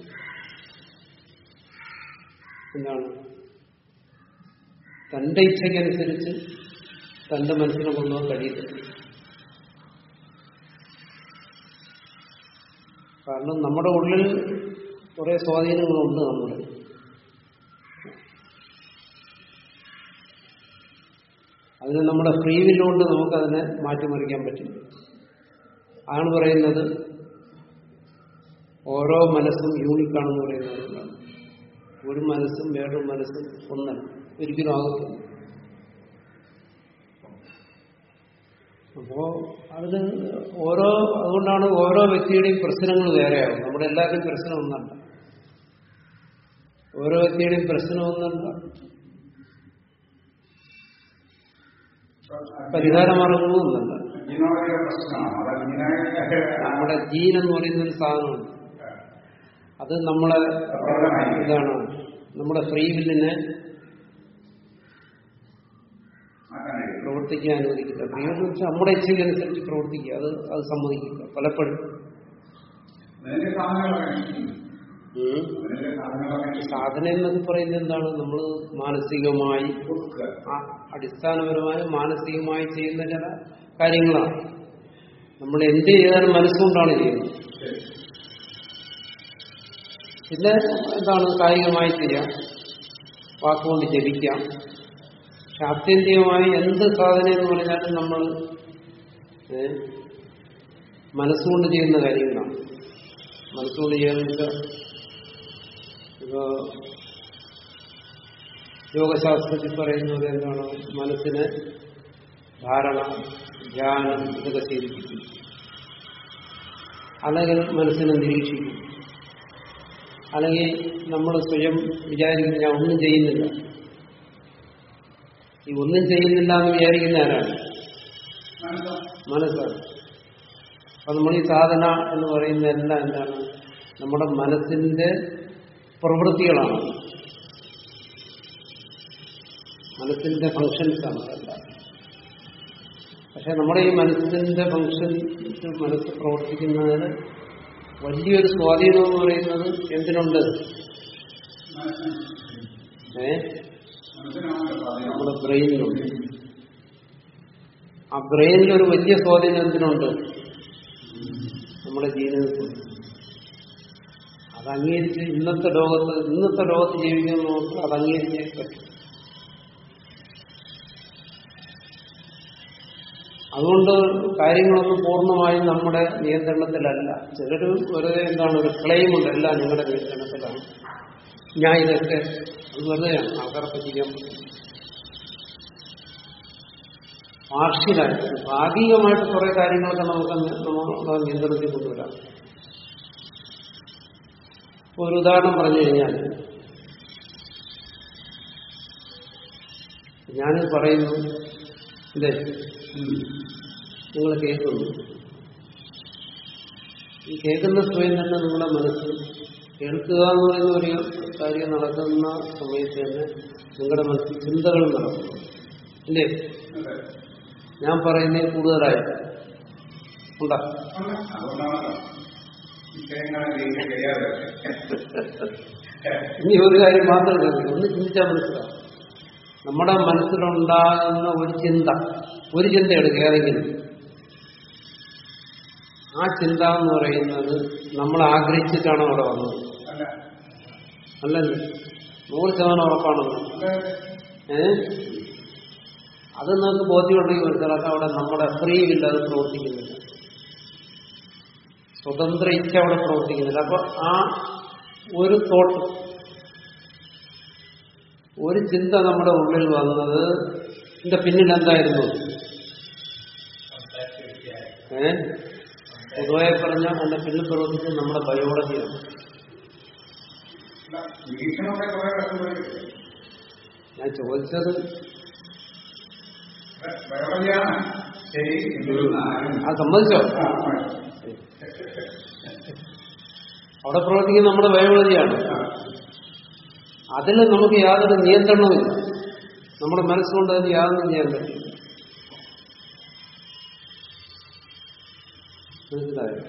എന്താണ് തന്റെ ഇച്ഛയ്ക്കനുസരിച്ച് തന്റെ മനസ്സിനെ കൊണ്ടുപോകാൻ കഴിയത്തില്ല കാരണം നമ്മുടെ ഉള്ളിൽ കുറെ സ്വാധീനങ്ങളുണ്ട് നമ്മുടെ അതിന് നമ്മുടെ ഫ്രീ വില്ലുകൊണ്ട് നമുക്കതിനെ മാറ്റിമറിക്കാൻ പറ്റും ആണ് പറയുന്നത് ഓരോ മനസ്സും യൂണിക്കാണെന്ന് പറയുന്നത് അതുകൊണ്ടാണ്. ഒരു മനസ്സും വേറൊരു മനസ്സും ഒന്നല്ല ഒരിക്കലും ആകത്തില്ല അപ്പോ അതിന് ഓരോ അതുകൊണ്ടാണ് ഓരോ വ്യക്തിയുടെയും പ്രശ്നങ്ങൾ വേറെയാവും നമ്മുടെ എല്ലാവരുടെയും പ്രശ്നം ഒന്നല്ല ഓരോ വ്യക്തിയുടെയും പ്രശ്നം ഒന്നല്ല പരിഹാര മാർഗങ്ങളും ഒന്നല്ല ജീവനോടെ പ്രശ്നമാണ് അത് ജീവനായ നമ്മുടെ ജീൻ എന്ന് പറയുന്ന ഒരു സാധനമുണ്ട് അത് നമ്മളെ ഇതാണ് നമ്മുടെ ഫ്രീ വില്ലിനെ മാറ്റാനായിട്ട് പ്രവർത്തിക്കാൻ അനുവദിക്കില്ല ഫ്രീ വില്ല് വെച്ചാൽ നമ്മുടെ ഇച്ഛയ്ക്കനുസരിച്ച് പ്രവർത്തിക്കുക അത് അത് സമ്മതിക്കില്ല പലപ്പോഴും അതിന്റെ സാധനങ്ങളൊക്കെ ഉം. അതിന്റെ സാധനങ്ങളൊക്കെ സാധന എന്നൊക്കെ പറയുന്നത് എന്താണ് നമ്മൾ മാനസികമായി കൊടുക്കുക ആ- അടിസ്ഥാനപരമായി മാനസികമായി ചെയ്യുന്ന ചില കാര്യങ്ങളാണ് നമ്മൾ എന്ത് ചെയ്താലും മനസ്സുകൊണ്ടാണ് ചെയ്യുന്നത് ശരി. പിന്നെ എന്താണ് കായികമായി ചെയ്യാം വാക്കുകൊണ്ട് ജപിക്കാം പക്ഷെ ആത്യന്തികമായി എന്ത് സാധന എന്ന് പറഞ്ഞാലും നമ്മൾ ഏ, മനസ്സുകൊണ്ട് ചെയ്യുന്ന കാര്യങ്ങളാണ് മനസ്സുകൊണ്ട് ചെയ്യാന്ന് വെച്ചാൽ ഇപ്പോ യോഗശാസ്ത്രത്തിൽ പറയുന്നത് എന്താണ് മനസ്സിനെ ധാരണ ധ്യാനം ഇതൊക്കെ ശീലിപ്പിക്കും അല്ലെങ്കിൽ മനസ്സിനെ നിരീക്ഷിക്കും അല്ലെങ്കിൽ നമ്മൾ സ്വയം വിചാരിക്കുന്ന ഞാൻ ഒന്നും ചെയ്യുന്നില്ല ഈ ഒന്നും ചെയ്യുന്നില്ല എന്ന് വിചാരിക്കുന്ന ആരാണ് മനസ്സോ? മനസ്സാണ് അപ്പൊ നമ്മൾ ഈ സാധന എന്ന് പറയുന്ന എല്ലാം എന്താണ് നമ്മുടെ മനസ്സിന്റെ പ്രവൃത്തികളാണ് മനസ്സിന്റെ ഫങ്ഷൻസ് ആണ് അതെല്ലാം പക്ഷെ നമ്മുടെ ഈ മനസ്സിന്റെ ഫങ്ഷൻ മനസ്സ് പ്രവർത്തിക്കുന്നതിന് വലിയൊരു സ്വാധീനം എന്ന് പറയുന്നത് എന്തിനുണ്ട് മനസ്സിന് ഏ മനസ്സിനാണല്ലോ സ്വാധീനം. നമ്മുടെ ബ്രെയിനിലുണ്ട് ആ ബ്രെയിനിൽ ഒരു വലിയ സ്വാധീനം എന്തിനുണ്ട് നമ്മുടെ ജീവിതത്തിൽ അത് അംഗീകരിച്ച് ഇന്നത്തെ ലോകത്ത് ഇന്നത്തെ ലോകത്ത് ജീവിക്കുന്ന നമുക്ക് അത് അംഗീകരിച്ചേ പറ്റും അതുകൊണ്ട് കാര്യങ്ങളൊന്നും പൂർണ്ണമായും നമ്മുടെ നിയന്ത്രണത്തിലല്ല ചിലർ വെറുതെ എന്താണ് ഒരു ക്ലെയിം ഉണ്ട് എല്ലാം നിങ്ങളുടെ നിയന്ത്രണത്തിലാണ് ഞാൻ ഇതൊക്കെ അത് വെറുതെയാണ് ആൾക്കാരെ പറ്റിക്കാൻ പറ്റും പാർഷ്യലായിട്ട് ഭാഗികമായിട്ട് കുറെ കാര്യങ്ങളൊക്കെ നമുക്ക് അങ്ങ് നമ്മുടെ നിയന്ത്രണത്തിൽ കൊണ്ടുവരാം ഇപ്പൊ ഒരു ഉദാഹരണം പറഞ്ഞു കഴിഞ്ഞാൽ ഞാൻ പറയുന്നു ഇതേ നിങ്ങൾ കേൾക്കുന്നു ഈ കേൾക്കുന്ന സ്വയം തന്നെ നിങ്ങളുടെ മനസ്സ് കേൾക്കുക എന്ന് പറയുന്ന ഒരു കാര്യം നടക്കുന്ന സമയത്ത് തന്നെ നിങ്ങളുടെ മനസ്സിൽ ചിന്തകൾ നടക്കുന്നു ഇല്ലേ അതെ. ഞാൻ പറയുന്നതിൽ കൂടുതലായി ഉണ്ടാ ഉണ്ട്. അതുകൊണ്ടാണല്ലോ ഇത്രയും ജയിക്കാൻ കഴിയാതെ ഇനി ഒരു കാര്യം മാത്രം കേൾക്കുക ഒന്ന് ചിന്തിച്ചാൽ മനസ്സിലാവും നമ്മുടെ മനസ്സിലുണ്ടാകുന്ന ഒരു ചിന്ത ഒരു ചിന്ത എടുക്കുക ഏതെങ്കിലും ആ ചിന്ത എന്ന് പറയുന്നത് നമ്മൾ ആഗ്രഹിച്ചിട്ടാണ് അവിടെ വന്നത് അല്ല അല്ലല്ലോ നൂറ് ശതമാനം ഉറപ്പാണെന്ന് അതെ. ഏ അത് നമുക്ക് ബോധ്യമുണ്ടെങ്കിൽ മനസ്സിലാക്കാം അവിടെ നമ്മുടെ ഫ്രീ വില്ല അത് പ്രവർത്തിക്കുന്നില്ല സ്വതന്ത്ര ഇച്ഛ അവിടെ പ്രവർത്തിക്കുന്നില്ല അപ്പൊ ആ ഒരു തോട്ട് ഒരു ചിന്ത നമ്മുടെ ഉള്ളിൽ വന്നത് ഇതിന്റെ പിന്നിൽ എന്തായിരുന്നു ഏ പൊതുവായി പറഞ്ഞാൽ അതിന്റെ പിന്നിൽ പ്രവർത്തിച്ച് നമ്മുടെ ബയോളജിയാണ് നിരീക്ഷണമൊക്കെ കുറെ കഷ്ടപ്പെട്ടില്ലേ ഞാൻ ചോദിച്ചത് ബയോളജിയാണ് ശരി എങ്കിലും ആരും ആ സമ്മതിച്ചോ ആ, ആ. അവിടെ പ്രവർത്തിക്കുന്ന നമ്മുടെ ബയോളജിയാണ് ആ. അതിൽ നമുക്ക് യാതൊരു നിയന്ത്രണവുമില്ല നമ്മുടെ മനസ്സുകൊണ്ട് അതിന് യാതൊന്നും ചെയ്യാൻ പറ്റില്ല മനസ്സിലായോ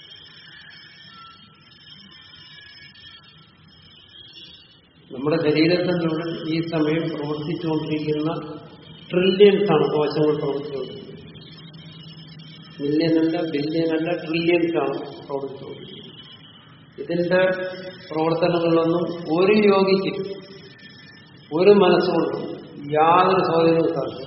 നമ്മുടെ ശരീരത്തിനുള്ളിൽ ഈ സമയം പ്രവർത്തിച്ചുകൊണ്ടിരിക്കുന്ന ട്രില്യൺസ് ആണ് കോശങ്ങൾ പ്രവർത്തിച്ചുകൊണ്ടിരിക്കുന്നത് മില്യൺ അല്ല ബില്യൺ അല്ല ട്രില്യൺസ് ആണ് പ്രവർത്തിച്ചുകൊണ്ടിരിക്കുന്നത് ഇതിന്റെ പ്രവർത്തനങ്ങളിലൊന്നും ഒരു യോഗിക്ക് ഒരു മനസ്സുകൊണ്ടും യാതൊരു സ്വാധീനവും സാധിക്കും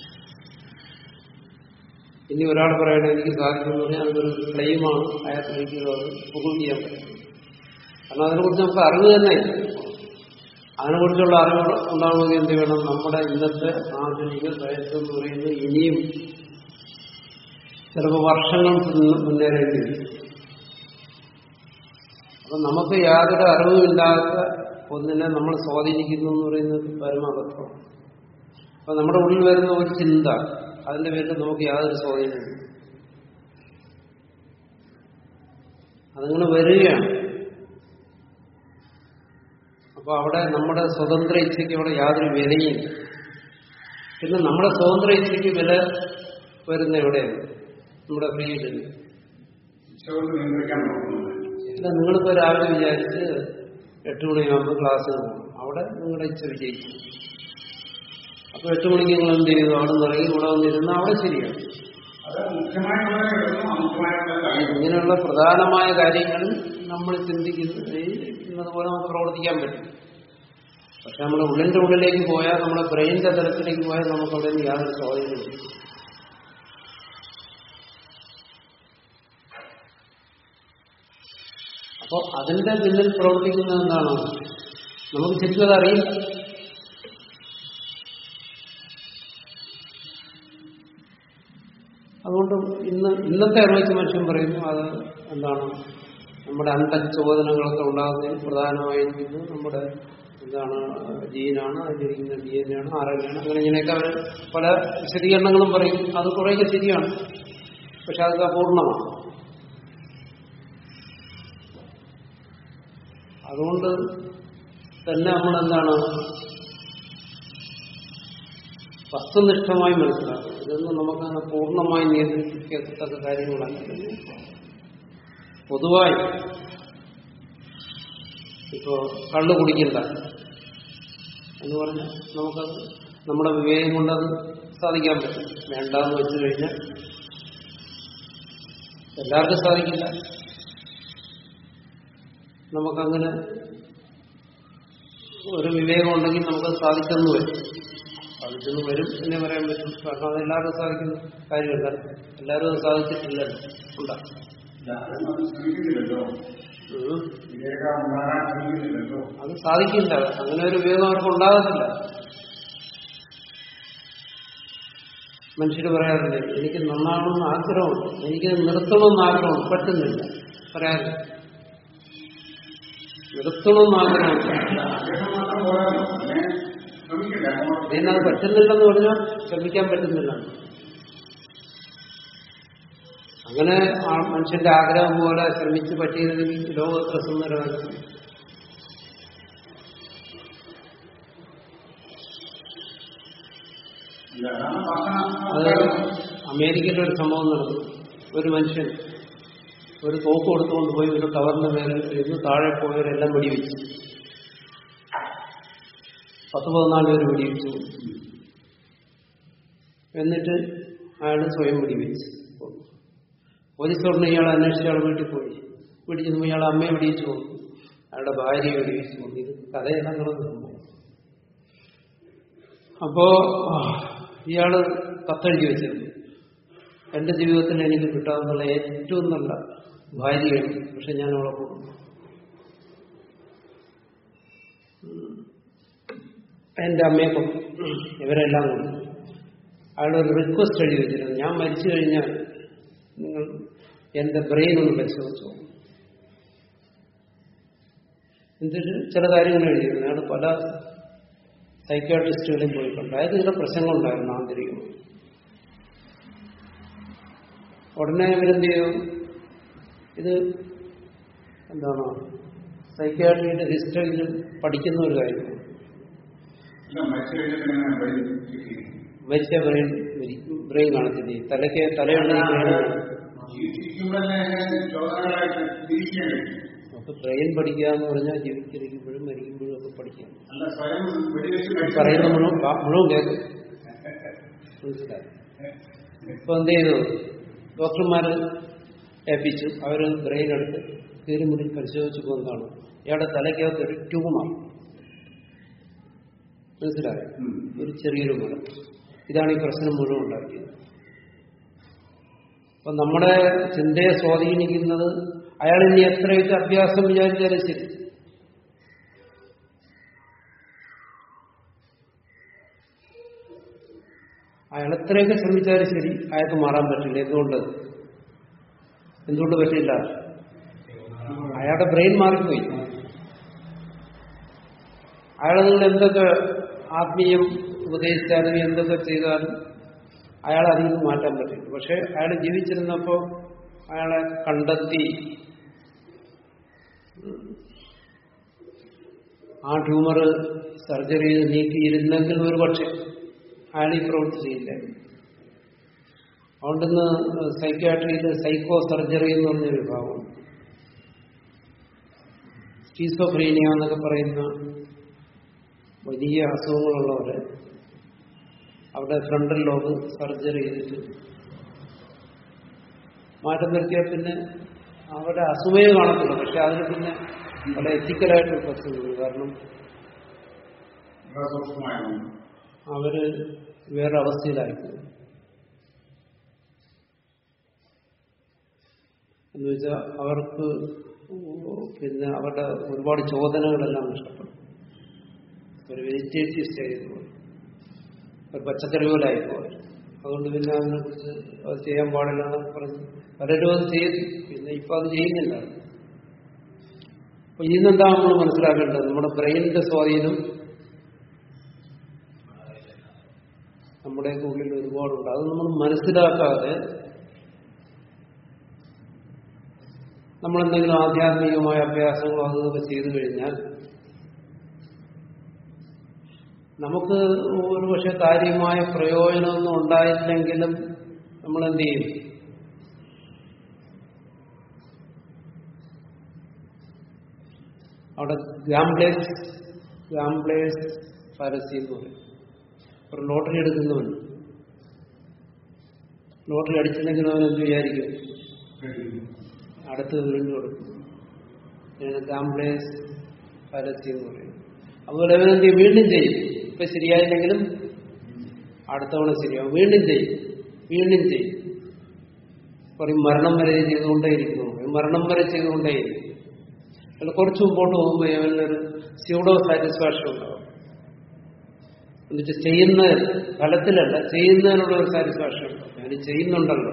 ഇനി ഒരാൾ പറയണേ എനിക്ക് സാധിക്കുന്നു പറഞ്ഞാൽ അതൊരു ക്ലെയിമാണ് അയാൾക്ക് ഒരിക്കലും അത് പ്രൂവ് ചെയ്യാൻ പറ്റും കാരണം അതിനെക്കുറിച്ച് നമുക്ക് അറിവ് തന്നെ ഇല്ല. അതിനെക്കുറിച്ചുള്ള അറിവ് ഉണ്ടാവണമെങ്കിൽ എന്ത് വേണം നമ്മുടെ ഇന്നത്തെ ആധുനിക സയൻസ് എന്ന് പറയുന്നത് ഇനിയും ചിലപ്പോൾ വർഷങ്ങൾ മുന്ന- മുന്നേറേണ്ടി വരും അപ്പൊ നമുക്ക് യാതൊരു അറിവുമില്ലാത്ത ഒന്നിനെ നമ്മൾ സ്വാധീനിക്കുന്നു എന്ന് പറയുന്നത് പരമാബദ്ധമാണ് അപ്പൊ നമ്മുടെ ഉള്ളിൽ വരുന്ന ഒരു ചിന്ത അതിന്റെ പേരിൽ നമുക്ക് യാതൊരു സ്വാധീനമില്ല അതങ്ങനെ വരികയാണ് അപ്പൊ അവിടെ നമ്മുടെ സ്വതന്ത്ര ഇച്ഛയ്ക്ക് അവിടെ യാതൊരു വിലയില്ല പിന്നെ നമ്മുടെ സ്വതന്ത്ര ഇച്ഛയ്ക്ക് വില വരുന്ന എവിടെയാണ് നമ്മുടെ ഫ്രീഡിന് ഈശ്വരൻ നിയന്ത്രിക്കാൻ നോക്കുന്നത് ഇല്ല നിങ്ങളിപ്പോ രാവിലെ വിചാരിച്ച് എട്ട് മണിയാകുമ്പോൾ ക്ലാസ് പോകണം അവിടെ നിങ്ങളുടെ ഇച്ഛ വിജയിക്കും അപ്പൊ എട്ട് മണിക്ക് നിങ്ങൾ എന്ത് ചെയ്തു അവിടെ നിന്ന് ഇറങ്ങി ഇവിടെ വന്നിരുന്ന അവിടെ ശരിയാണ് അത് മുഖ്യമായിട്ടുള്ള കിടന്നു അമുഖമായിട്ടുള്ള കാര്യം ഇങ്ങനെയുള്ള പ്രധാനമായ കാര്യങ്ങളിൽ നമ്മൾ ചിന്തിക്കുന്നത് പോലെ നമുക്ക് പ്രവർത്തിക്കാൻ പറ്റും പക്ഷെ നമ്മുടെ ഉള്ളിന്റെ ഉള്ളിലേക്ക് പോയാൽ നമ്മുടെ ബ്രെയിനിന്റെ തലത്തിലേക്ക് പോയാൽ നമുക്ക് അവിടെ നിന്ന് യാതൊരു സ്വാധീനമില്ല അപ്പോൾ അതിന്റെ പിന്നിൽ പ്രവർത്തിക്കുന്നത് എന്താണ് നമുക്ക് ശരിക്കും അതറിയില്ല അതുകൊണ്ട് ഇന്ന് ഇന്നത്തെ അറിവിച്ച മനുഷ്യൻ പറയുന്നു അത് എന്താണ് നമ്മുടെ അന്തച്ചോദനങ്ങളൊക്കെ ഉണ്ടാകുന്നതിന് പ്രധാനമായിരിക്കുന്നത് നമ്മുടെ എന്താണ് ജീനാണ് അതിലിരിക്കുന്ന ഡി എൻ ആണ് ആർ എൻ ആണ് അങ്ങനെ ഇങ്ങനെയൊക്കെ അവർ പല വിശദീകരണങ്ങളും പറയും അത് കുറേയൊക്കെ ശരിയാണ് പക്ഷെ അത് അപൂർണമാണ് അതുകൊണ്ട് തന്നെ നമ്മൾ എന്താണ് വസ്തുനിഷ്ഠമായി മനസ്സിലാക്കും ഇതൊന്നും നമുക്കങ്ങനെ പൂർണ്ണമായി നിയന്ത്രിക്കത്തക്ക കാര്യങ്ങളല്ല പൊതുവായി ഇപ്പോ കള്ളു കുടിക്കണ്ട എന്ന് പറഞ്ഞാൽ നമുക്കത് നമ്മുടെ വിവേകം കൊണ്ടത് സാധിക്കാൻ പറ്റും വേണ്ടാന്ന് വെച്ചു കഴിഞ്ഞാൽ എല്ലാവർക്കും സാധിക്കില്ല നമുക്കങ്ങനെ ഒരു വിവേകം ഉണ്ടെങ്കിൽ നമുക്കത് സാധിച്ചെന്ന് വരും സാധിച്ചെന്ന് വരും എന്നേ പറയാൻ പറ്റും കാരണം അത് എല്ലാവർക്കും സാധിക്കുന്ന കാര്യമല്ല എല്ലാവരും അത് സാധിച്ചിട്ടില്ലല്ലോ ഉണ്ടാ എല്ലാവരും അത് ശ്രമിക്കുന്നില്ലല്ലോ ഉം. വിവേകം ഉണ്ടാകാൻ ശ്രമിക്കുന്നില്ലല്ലോ അത് സാധിക്കില്ല അങ്ങനെ ഒരു വിവേകം അവർക്ക് ഉണ്ടാകത്തില്ല മനുഷ്യർ പറയാറില്ലേ എനിക്ക് നന്നാവണമെന്ന് ആഗ്രഹമുണ്ട് എനിക്ക് നിർത്തണമെന്ന് ആഗ്രഹമുണ്ട് പറ്റുന്നില്ല പറയാറില്ല നിർത്തണമെന്ന് ആഗ്രഹമുണ്ട് ആഗ്രഹം മാത്രം പോരാല്ലോ അതിനെ ശ്രമിക്കില്ല അങ്ങോട്ട് അതിനത് പറ്റുന്നില്ലെന്ന് പറഞ്ഞാൽ ശ്രമിക്കാൻ പറ്റുന്നില്ല അങ്ങനെ ആ മനുഷ്യന്റെ ആഗ്രഹം പോലെ ശ്രമിച്ച് പറ്റിയതെങ്കിൽ ലോകത്ര സുന്ദരമായിരുന്നു ഇല്ല, അതാണ് വാസന അത് അമേരിക്കയിൽ ഒരു സംഭവം നടന്നു ഒരു മനുഷ്യൻ ഒരു തോക്ക് കൊടുത്തുകൊണ്ട് പോയി ഒരു ടവറിന്റെ മേലെ ഇരുന്ന് താഴെ പോയവരെല്ലാം വെടിവെച്ചു പത്ത് പതിനാല് പേര് വെടിവെച്ചു എന്നിട്ട് അയാൾ സ്വയം വെടിവെച്ചു പോലീസ് പറഞ്ഞു ഇയാൾ അന്വേഷിച്ച് അയാൾ വീട്ടിൽ പോയി വീട്ടിൽ ചെന്നപ്പോൾ ഇയാൾ അമ്മയെ വെടിവെച്ചു പോകുന്നു അയാളുടെ ഭാര്യയെ വെടിവെച്ചു പോകുന്നു ഇത് കഥയെല്ലാം നടന്ന സംഭവം അപ്പോ ആ, ഇയാള് കത്തെഴുതി വെച്ചിരുന്നു എന്റെ ജീവിതത്തിൽ എനിക്ക് കിട്ടാവുന്ന ഏറ്റവും നല്ല ഭാര്യയാണ് പക്ഷെ ഞാൻ അവളെ പോകും എന്റെ അമ്മയെ കൊന്നു ഇവരെല്ലാം കൊന്നു അയാളൊരു റിക്വസ്റ്റ് എഴുതി വെച്ചിരുന്നു ഞാൻ മരിച്ചു കഴിഞ്ഞാൽ നിങ്ങൾ എന്റെ ബ്രെയിൻ ഒന്ന് പരിശോധിച്ചു എന്നിട്ട് ചില കാര്യങ്ങൾ എഴുതിയിരുന്നു അയാൾ പല സൈക്കാട്രിസ്റ്റുകളും പോയിട്ടുണ്ട് അതായത് ചില പ്രശ്നങ്ങളുണ്ടായിരുന്നു ആന്തരികമായി ഉടനെ ഇവരെന്ത് ചെയ്തു ഇത് എന്താണ് സൈക്കാട്രിയുടെ ഹിസ്റ്ററിയിൽ പഠിക്കുന്ന ഒരു കാര്യമാണ് ഇല്ല മരിച്ചു കഴിഞ്ഞിട്ട് ഇങ്ങനെ വഴി കിട്ടി മരിച്ച ബ്രെയിൻ ബ്രെയിൻ കാണത്തില്ല ഈ തലയ്ക്ക് തലയുള്ള ഈ ബ്രെയിൻ കാണും. ജീവിക്കുമ്പോഴല്ലേ ചോദനകളായിട്ട് തിരിക്കേണ്ടി അപ്പൊ ബ്രെയിൻ പഠിക്കുക എന്ന് പറഞ്ഞാൽ ജീവിച്ചിരിക്കുമ്പോഴും മരിക്കുമ്പോഴും ഒക്കെ പഠിക്കാം അല്ല സ്വയം വെടിവെച്ച് ഈ മരിച്ചു പറയുന്ന മുഴുവൻ വാ- മുഴുവൻ കേൾക്കും മനസ്സിലായി ഇപ്പൊ എന്ത് ചെയ്തു ഡോക്ടർമാര് ഏൽപ്പിച്ചു അവര് ബ്രെയിൻ എടുത്ത് കീറിമുറി പരിശോധിച്ചപ്പോൾ എന്താണ് ഇയാളുടെ തലയ്ക്കകത്ത് ഒരു ട്യൂമർ മനസ്സിലായോ ഉം. ഒരു ചെറിയൊരു മരം ഇതാണ് ഈ പ്രശ്നം മുഴുവൻ ഉണ്ടാക്കിയത് അപ്പൊ നമ്മുടെ ചിന്തയെ സ്വാധീനിക്കുന്നത് അയാൾ ഇനി എത്രയൊക്കെ അഭ്യാസം വിചാരിച്ചാലും ശരി അയാൾ എത്രയൊക്കെ ശ്രമിച്ചാലും ശരി അയാൾക്ക് മാറാൻ പറ്റില്ല എന്തുകൊണ്ട് എന്തുകൊണ്ട് പറ്റില്ല അയാളുടെ ബ്രെയിൻ മാറിപ്പോയി അയാൾ നിങ്ങൾ എന്തൊക്കെ ആത്മീയം ഉപദേശിച്ചാലും എന്തൊക്കെ ചെയ്താലും അയാൾ അതിൽ നിന്ന് മാറ്റാൻ പറ്റില്ല പക്ഷെ അയാൾ ജീവിച്ചിരുന്നപ്പോൾ അയാളെ കണ്ടെത്തി ആ ട്യൂമർ സർജറി ചെയ്ത് നീക്കിയിരുന്നെങ്കിൽ ഒരു പക്ഷെ അയാൾ ഈ പ്രവൃത്തി ചെയ്യില്ല അതുകൊണ്ടിന്ന് സൈക്യാട്രിയിൽ സൈക്കോ സർജറി എന്ന് പറഞ്ഞൊരു വിഭാഗം സ്കീസോഫ്രീനിയ എന്നൊക്കെ പറയുന്ന വലിയ അസുഖങ്ങളുള്ളവര് അവിടെ ഫ്രണ്ടൽ ലോബ് സർജറി ചെയ്തിട്ട് മാറ്റം വരുത്തിയാൽ പിന്നെ അവരുടെ അസുഖയെ കാണത്തില്ല പക്ഷെ അതിന് പിന്നെ വളരെ എത്തിക്കലായിട്ട് പ്രശ്നമുണ്ട് കാരണം വളരെ സൂക്ഷ്മമായിരുന്നു അവര് വേറെ അവസ്ഥയിലായിപ്പോയി എന്ന് വെച്ചാൽ അവർക്ക് പിന്നെ അവരുടെ ഒരുപാട് ചോദനകളെല്ലാം നഷ്ടപ്പെടും ഒരു വെജിറ്റേറ്റീവ് സ്റ്റേജിൽ പോയി ഒരു പച്ചക്കറി പോലെ ആയിപ്പോയി അതുകൊണ്ട് പിന്നെ അതിനെ കുറിച്ച് അത് ചെയ്യാൻ പാടില്ല എന്നൊക്കെ പറഞ്ഞ് പലരും അത് ചെയ്തു പിന്നെ ഇപ്പൊ അത് ചെയ്യുന്നില്ല അപ്പൊ ഇന്നെന്താ നമ്മൾ മനസ്സിലാക്കേണ്ടത് നമ്മുടെ ബ്രെയിനിന്റെ സ്വാധീനം നമ്മുടെയൊക്കെ ഉള്ളിൽ ഒരുപാടുണ്ട് അത് നമ്മൾ മനസ്സിലാക്കാതെ നമ്മൾ എന്തെങ്കിലും ആധ്യാത്മികമായ അഭ്യാസങ്ങളോ അതൊക്കെ ചെയ്തു കഴിഞ്ഞാൽ നമുക്ക് ഒരുപക്ഷെ കാര്യമായ പ്രയോജനമൊന്നും ഉണ്ടായില്ലെങ്കിലും നമ്മൾ എന്ത് ചെയ്യും അവിടെ ഗാംബ്ലേസ് ഗാംബ്ലേസ് ഫാരസി എന്ന് പറയും ഒരു ലോട്ടറി എടുക്കുന്നവൻ ലോട്ടറി അടിച്ചില്ലെങ്കിൽ അവൻ എന്ത് വിചാരിക്കും അടുത്ത് വീണ്ടും കൊടുക്കും ഇതിനാണ് ഗാംബ്ലേസ് ഫാരസി എന്ന് പറയും അതുപോലെ അവൻ എന്ത് ചെയ്യും വീണ്ടും ചെയ്യും ഇപ്പൊ ശരിയായില്ലെങ്കിലും അടുത്ത തവണ ശരിയാവും വീണ്ടും ചെയ്യും വീണ്ടും ചെയ്യും പറയും മരണം വരെ ചെയ്തുകൊണ്ടേയിരിക്കുന്നു പറയും മരണം വരെ ചെയ്തുകൊണ്ടേയിരിക്കും അല്ല കുറച്ച് മുമ്പോട്ട് പോകുമ്പോൾ അവനൊരു സ്യൂഡോ സാറ്റിസ്ഫാക്ഷൻ ഉണ്ടാവും എന്നിട്ട് ചെയ്യുന്ന ഫലത്തിലല്ല ചെയ്യുന്നതിനുള്ള ഒരു സാറ്റിസ്ഫാക്ഷൻ ഉണ്ടാവും ഞാൻ ചെയ്യുന്നുണ്ടല്ലോ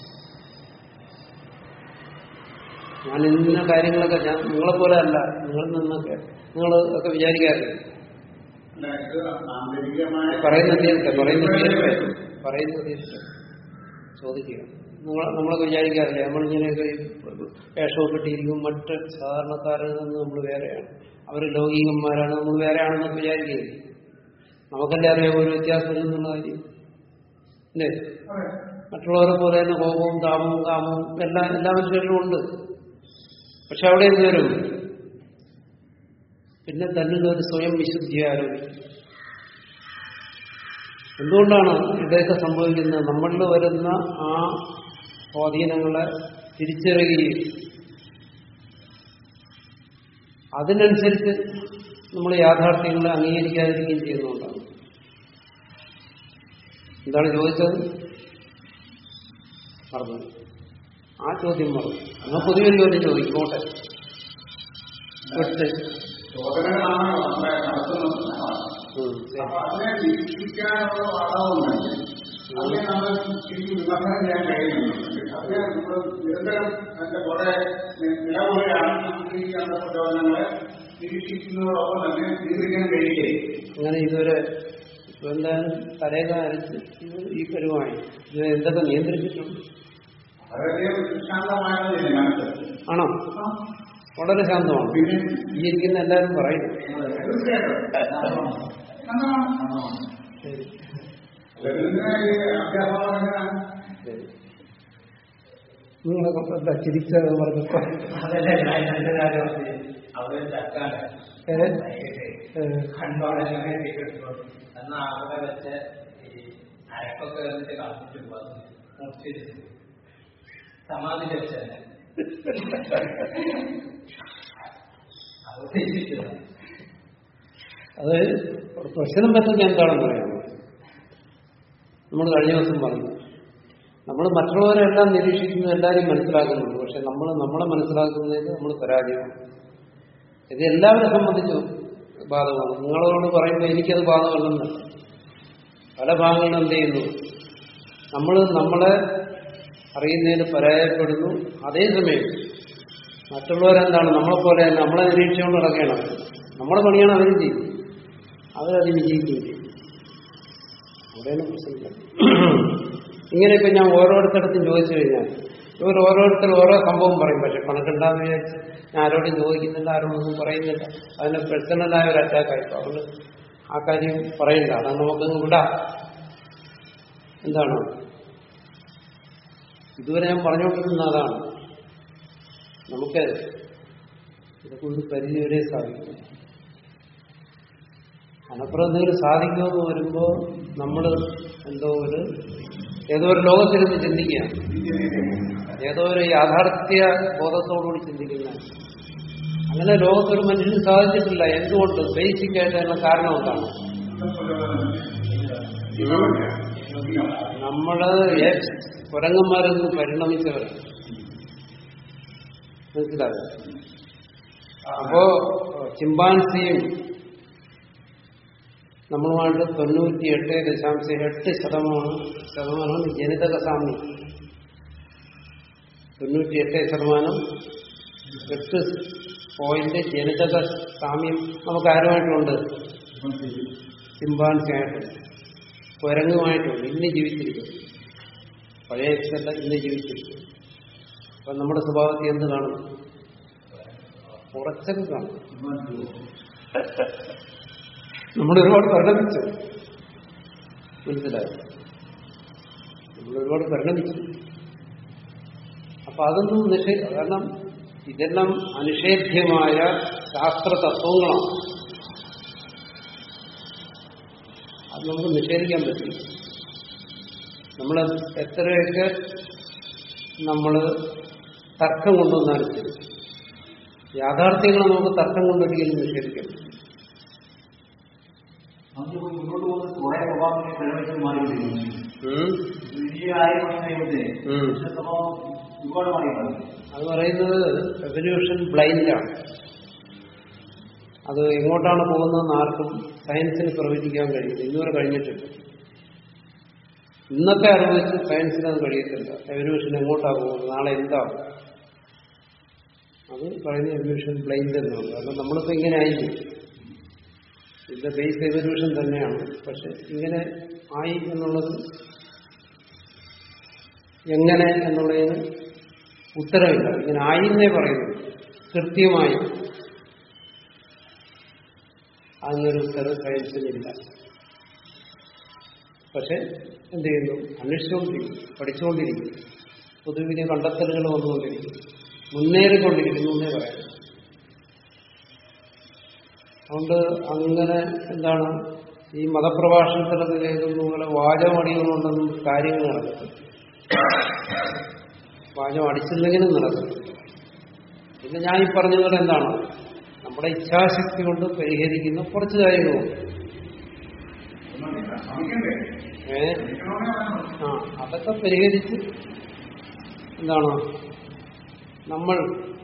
ഞാൻ ഇന്ന കാര്യങ്ങളൊക്കെ ഞാൻ നിങ്ങളെ പോലെ അല്ല നിങ്ങളിൽ നിന്നൊക്കെ നിങ്ങൾ ഒക്കെ വിചാരിക്കാറില്ല അല്ല ഇത് ആന്തരികമായ പറയുന്ന തീരട്ടെ പറയുന്ന തീരട്ടെ പറയുന്ന തീരട്ടെ ചോദിക്കുക നമ്മൾ നമ്മളൊക്കെ വിചാരിക്കാറില്ല നമ്മളിങ്ങനെയൊക്കെ ഈ വേഷമൊക്കെ ഇട്ടിരിക്കും മറ്റ് സാധാരണക്കാരിൽ നിന്ന് നമ്മൾ വേറെയാണ് അവർ ലൗകികന്മാരാണ് നമ്മൾ വേറെയാണെന്നൊക്കെ വിചാരിക്കുകയില്ല നമുക്കല്ലേ അറിയാം ഒരു വ്യത്യാസം എന്നുള്ള കാര്യം അല്ലേ അതെ. മറ്റുള്ളവരെ പോലെ തന്നെ കോപവും താപവും കാമവും എല്ലാം എല്ലാ മനുഷ്യരിലും ഉണ്ട് പക്ഷെ അവിടെ എന്ത് വരും പിന്നെ തന്നിൽ ഒരു സ്വയം വിശുദ്ധി ആരോപിക്കും എന്തുകൊണ്ടാണ് ഇതൊക്കെ സംഭവിക്കുന്നത് നമ്മളിൽ വരുന്ന ആ സ്വാധീനങ്ങളെ തിരിച്ചറിയുകയും അതിനനുസരിച്ച് നമ്മൾ യാഥാർത്ഥ്യങ്ങളെ അംഗീകരിക്കാതിരിക്കുകയും ചെയ്യുന്നതുകൊണ്ടാണ് എന്താണ് ചോദിച്ചത് മറന്നു ആ ചോദ്യം മറന്നു എന്നാൽ പൊതുവെ ചോദ്യം ചോദിക്കും നോട്ടെ വിട്ട്. ചോദനകളാണ് നമ്മളെ നടത്തുന്നത് ഉം, ശരി. അപ്പൊ അതിനെ നിരീക്ഷിക്കാനുള്ള അളവുണ്ട് അതിനെ നമ്മൾ ശരിക്കും വിമർശനം ചെയ്യാൻ കഴിയുന്നുണ്ട് പക്ഷേ നമ്മൾ നിരന്തരം അതിന്റെ കുറെ നിലവിലെയാണ് നമുക്ക് ഈ അന്ധപ്രചോദനങ്ങളെ നിരീക്ഷിക്കുന്നതോടൊപ്പം തന്നെ നിയന്ത്രിക്കാൻ കഴിയുകയും അങ്ങനെ ഇതുവരെ ഇപ്പൊ എന്തായാലും തലേന്ന് അരച്ച് ഇത് ഈ പരുവായി ഇത് എന്തൊക്കെ നിയന്ത്രിച്ചിട്ടുണ്ട് വളരെയധികം ശാന്തമായതില്ല മനസ്സ് ആണോ വളരെ ശാന്തമാണ് പിന്നെ ഈ ഇരിക്കുന്ന എല്ലാവരും പറയും തീർച്ചയായിട്ടും ശാന്തമാണ്. ശരി ലളിതമായ ഈ അഭ്യാസം എങ്ങനെയാണ് ശരി നിങ്ങളൊക്കെ എന്താ ചിരിച്ചത് പറഞ്ഞപ്പോ അതല്ല ഞാൻ എന്റെ കാര്യം അവിടെ ചക്കാണ് ഏ? ഏ, കണ്ടോടെ എന്നാ അവിടെ വെച്ച് ഈ അരക്കൊക്കെ വന്നിട്ട് കളിച്ചിട്ട് പോകുന്നു മുറിച്ചിട്ട് സമാധി വെച്ചല്ലേ അത് ഉദ്ദേശിച്ചത് അത് പ്രശ്നം പറ്റുന്ന എന്താണെന്ന് പറയാമോ നമ്മൾ കഴിഞ്ഞ ദിവസം പറഞ്ഞു നമ്മൾ മറ്റുള്ളവരെല്ലാം നിരീക്ഷിക്കുന്നു എല്ലാവരെയും മനസ്സിലാക്കുന്നുണ്ട് പക്ഷെ നമ്മൾ നമ്മളെ മനസ്സിലാക്കുന്നതിൽ നമ്മൾ പരാജയമാണ് ഇത് എല്ലാവരെ സംബന്ധിച്ചും ബാധകമാണ് നിങ്ങളോട് പറയുമ്പോൾ എനിക്കത് ബാധകമല്ലെന്ന് പല ഭാഗങ്ങളും എന്ത് ചെയ്യുന്നു നമ്മൾ നമ്മളെ അറിയുന്നതിന് പരാജയപ്പെടുന്നു അതേസമയം മറ്റുള്ളവരെന്താണ് നമ്മളെപ്പോലെ നമ്മളെ നിരീക്ഷിച്ചുകൊണ്ട് നടക്കണം നമ്മുടെ പണിയാണ് അവരും ചെയ്യും അവരത് വിജയിക്കുകയും ചെയ്യും അവിടെയാണ് പ്രശ്നമില്ല ഇങ്ങനെ ഇപ്പൊ ഞാൻ ഓരോരുത്തടത്തും ചോദിച്ചു കഴിഞ്ഞാൽ ഇവർ ഓരോരുത്തർ ഓരോ സംഭവം പറയും പക്ഷെ കണക്കുണ്ടാന്ന് വിചാരിച്ച് ഞാൻ ആരോടും ചോദിക്കുന്നില്ല ആരോടൊന്നും പറയുന്നില്ല അതിന് പേഴ്സണലായ ഒരു അറ്റാക്കായി അതുകൊണ്ട് ആ കാര്യം പറയണ്ട അതാണ് നമുക്കങ്ങ് വിടാം എന്താണ് ഇതുവരെ ഞാൻ പറഞ്ഞുകൊണ്ടിരുന്ന അതാണ് നമുക്ക് ഇതൊക്കെ ഒരു പരിധി വരെ സാധിക്കും അനപ്പുറം എന്തെങ്കിലും സാധിക്കുമെന്ന് വരുമ്പോൾ നമ്മൾ എന്തോ ഒരു ഏതോ ഒരു ലോകത്തിരുന്ന് ചിന്തിക്കുകയാണ് ഏതോ ഒരു യാഥാർത്ഥ്യ ബോധത്തോടുകൂടി ചിന്തിക്കുന്ന അങ്ങനെ ലോകത്തൊരു മനുഷ്യന് സാധിച്ചിട്ടില്ല എന്തുകൊണ്ട് ബേസിക് ആയിട്ട് അതിനുള്ള കാരണം എന്താണ് നമ്മള് ഏ- കുരങ്ങന്മാരിൽ നിന്ന് പരിണമിച്ചവരാണ് മനസ്സിലായോ അപ്പോ ചിമ്പാൻസിയും നമ്മളുമായിട്ട് തൊണ്ണൂറ്റി എട്ട് ദശാംശം എട്ട് ശതമാനം ശതമാനമാണ് ജനിതക സാമ്യം തൊണ്ണൂറ്റി എട്ട് ശതമാനം എട്ട് പോയിന്റ് ജനിതക സാമ്യം നമുക്ക് ആരുമായിട്ടുണ്ട് ചിമ്പാൻസിയായിട്ട് കുരങ്ങുമായിട്ടുണ്ട് ഇന്ന് ജീവിച്ചിരിക്കുന്നു പഴയ എക്സല്ല ഇന്ന് ജീവിച്ചിരിക്കുന്നു അപ്പൊ നമ്മുടെ സ്വഭാവത്തിൽ എന്ത് കാണും കുറച്ചൊക്കെ കാണും നമ്മൾ ഒരുപാട് പരിണമിച്ചു മനസ്സിലായോ നമ്മൾ ഒരുപാട് പരിണമിച്ചു അപ്പൊ അതൊന്നും നിഷേ കാരണം ഇതെല്ലാം അനിഷേധ്യമായ ശാസ്ത്ര തത്വങ്ങളാണ് അത് നമുക്ക് നിഷേധിക്കാൻ പറ്റില്ല നമ്മൾ എത്രയൊക്കെ നമ്മൾ തർക്കം കൊണ്ടുവന്നാലും ശരി യാഥാർത്ഥ്യങ്ങൾ നമുക്ക് തർക്കം കൊണ്ടൊരിക്കലും നിഷേധിക്കാൻ പറ്റില്ല നമുക്ക് പോയി മുന്നോട്ട് പോകുന്ന കുറെ സ്വഭാവങ്ങളെ പരിണമിച്ച് മാറിക്കൊണ്ടിരിക്കുന്നു ഉം. ഈ ആയിരം വർഷം കഴിയുമ്പോഴേ ഉം. മനുഷ്യ സ്വഭാവം ഒരുപാട് മാറിയിട്ടുണ്ട് അത് പറയുന്നത് റെവല്യൂഷൻ ബ്ലൈൻഡാണ് അത് എങ്ങോട്ടാണ് പോകുന്നതെന്ന് ആർക്കും സയൻസിന് പ്രവചിക്കാൻ കഴിയില്ല ഇന്നുവരെ കഴിഞ്ഞിട്ടില്ല ഇന്നത്തെ അറിവ് വെച്ച് സയൻസിന് അത് കഴിയത്തില്ല എവല്യൂഷൻ എങ്ങോട്ടാണ് പോകുന്നത് നാളെ എന്താവും അത് പറയുന്ന എവല്യൂഷൻ ബ്ലൈൻഡ് എന്നാണ് കാരണം നമ്മളിപ്പോ ഇങ്ങനെ ആയിരിക്കും ഇതിന്റെ ബേസ് എവല്യൂഷൻ തന്നെയാണ് പക്ഷെ ഇങ്ങനെ ആയി എന്നുള്ളത് എങ്ങനെ എന്നുള്ളതിന് ഉത്തരവില്ല ഇങ്ങനെ ആയിന്നേ പറയുന്നു കൃത്യമായി അങ്ങനൊരു ഉത്തരവ് സയൻസിനില്ല പക്ഷെ എന്ത് ചെയ്യുന്നു അന്വേഷിച്ചുകൊണ്ടിരിക്കും പഠിച്ചുകൊണ്ടിരിക്കും പുതുവിധ കണ്ടെത്തലുകൾ വന്നുകൊണ്ടിരിക്കും മുന്നേറിക്കൊണ്ടിരിക്കുന്നു എന്നേ പറയാം അതുകൊണ്ട് അങ്ങനെ എന്താണ് ഈ മതപ്രഭാഷണത്തിലൊക്കെ കേൾക്കുന്ന പോലെ വാചമടികളുണ്ടെന്നും കാര്യങ്ങൾ നടക്കത്തില്ല വാചം അടിച്ചില്ലെങ്കിലും നടക്കും പിന്നെ ഞാൻ ഈ പറഞ്ഞതുപോലെ എന്താണ് നമ്മുടെ ഇച്ഛാശക്തി കൊണ്ട് പരിഹരിക്കുന്ന കുറച്ച് കാര്യങ്ങളുണ്ട് ശ്രമിക്കണ്ടേ ഏ ശ്രമിക്കണമെന്നേ പറയുന്നു. ആ അതൊക്കെ പരിഹരിച്ച് എന്താണ് നമ്മൾ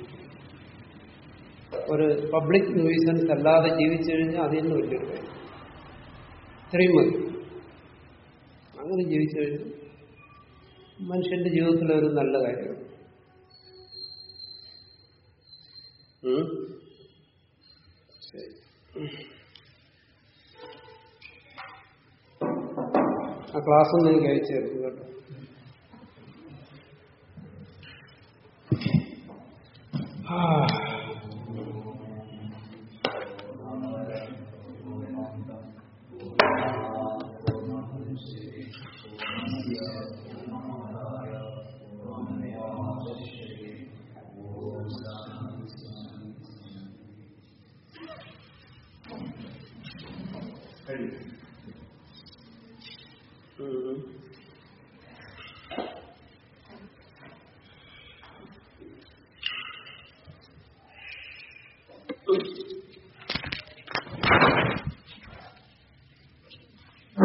ഒരു പബ്ലിക് ന്യൂസൻസ് അല്ലാതെ ജീവിച്ചു കഴിഞ്ഞാൽ അതിൽ നിന്ന് വലിയൊരു കാര്യം ഇത്രയും മതി അങ്ങനെ ജീവിച്ചു കഴിഞ്ഞാൽ മനുഷ്യന്റെ ജീവിതത്തിലെ ഒരു നല്ല കാര്യമാണ് ഉം? ശരി. ആ ക്ലാസ് ഒന്ന് എനിക്ക് അയച്ചു തരും കേട്ടോ ആ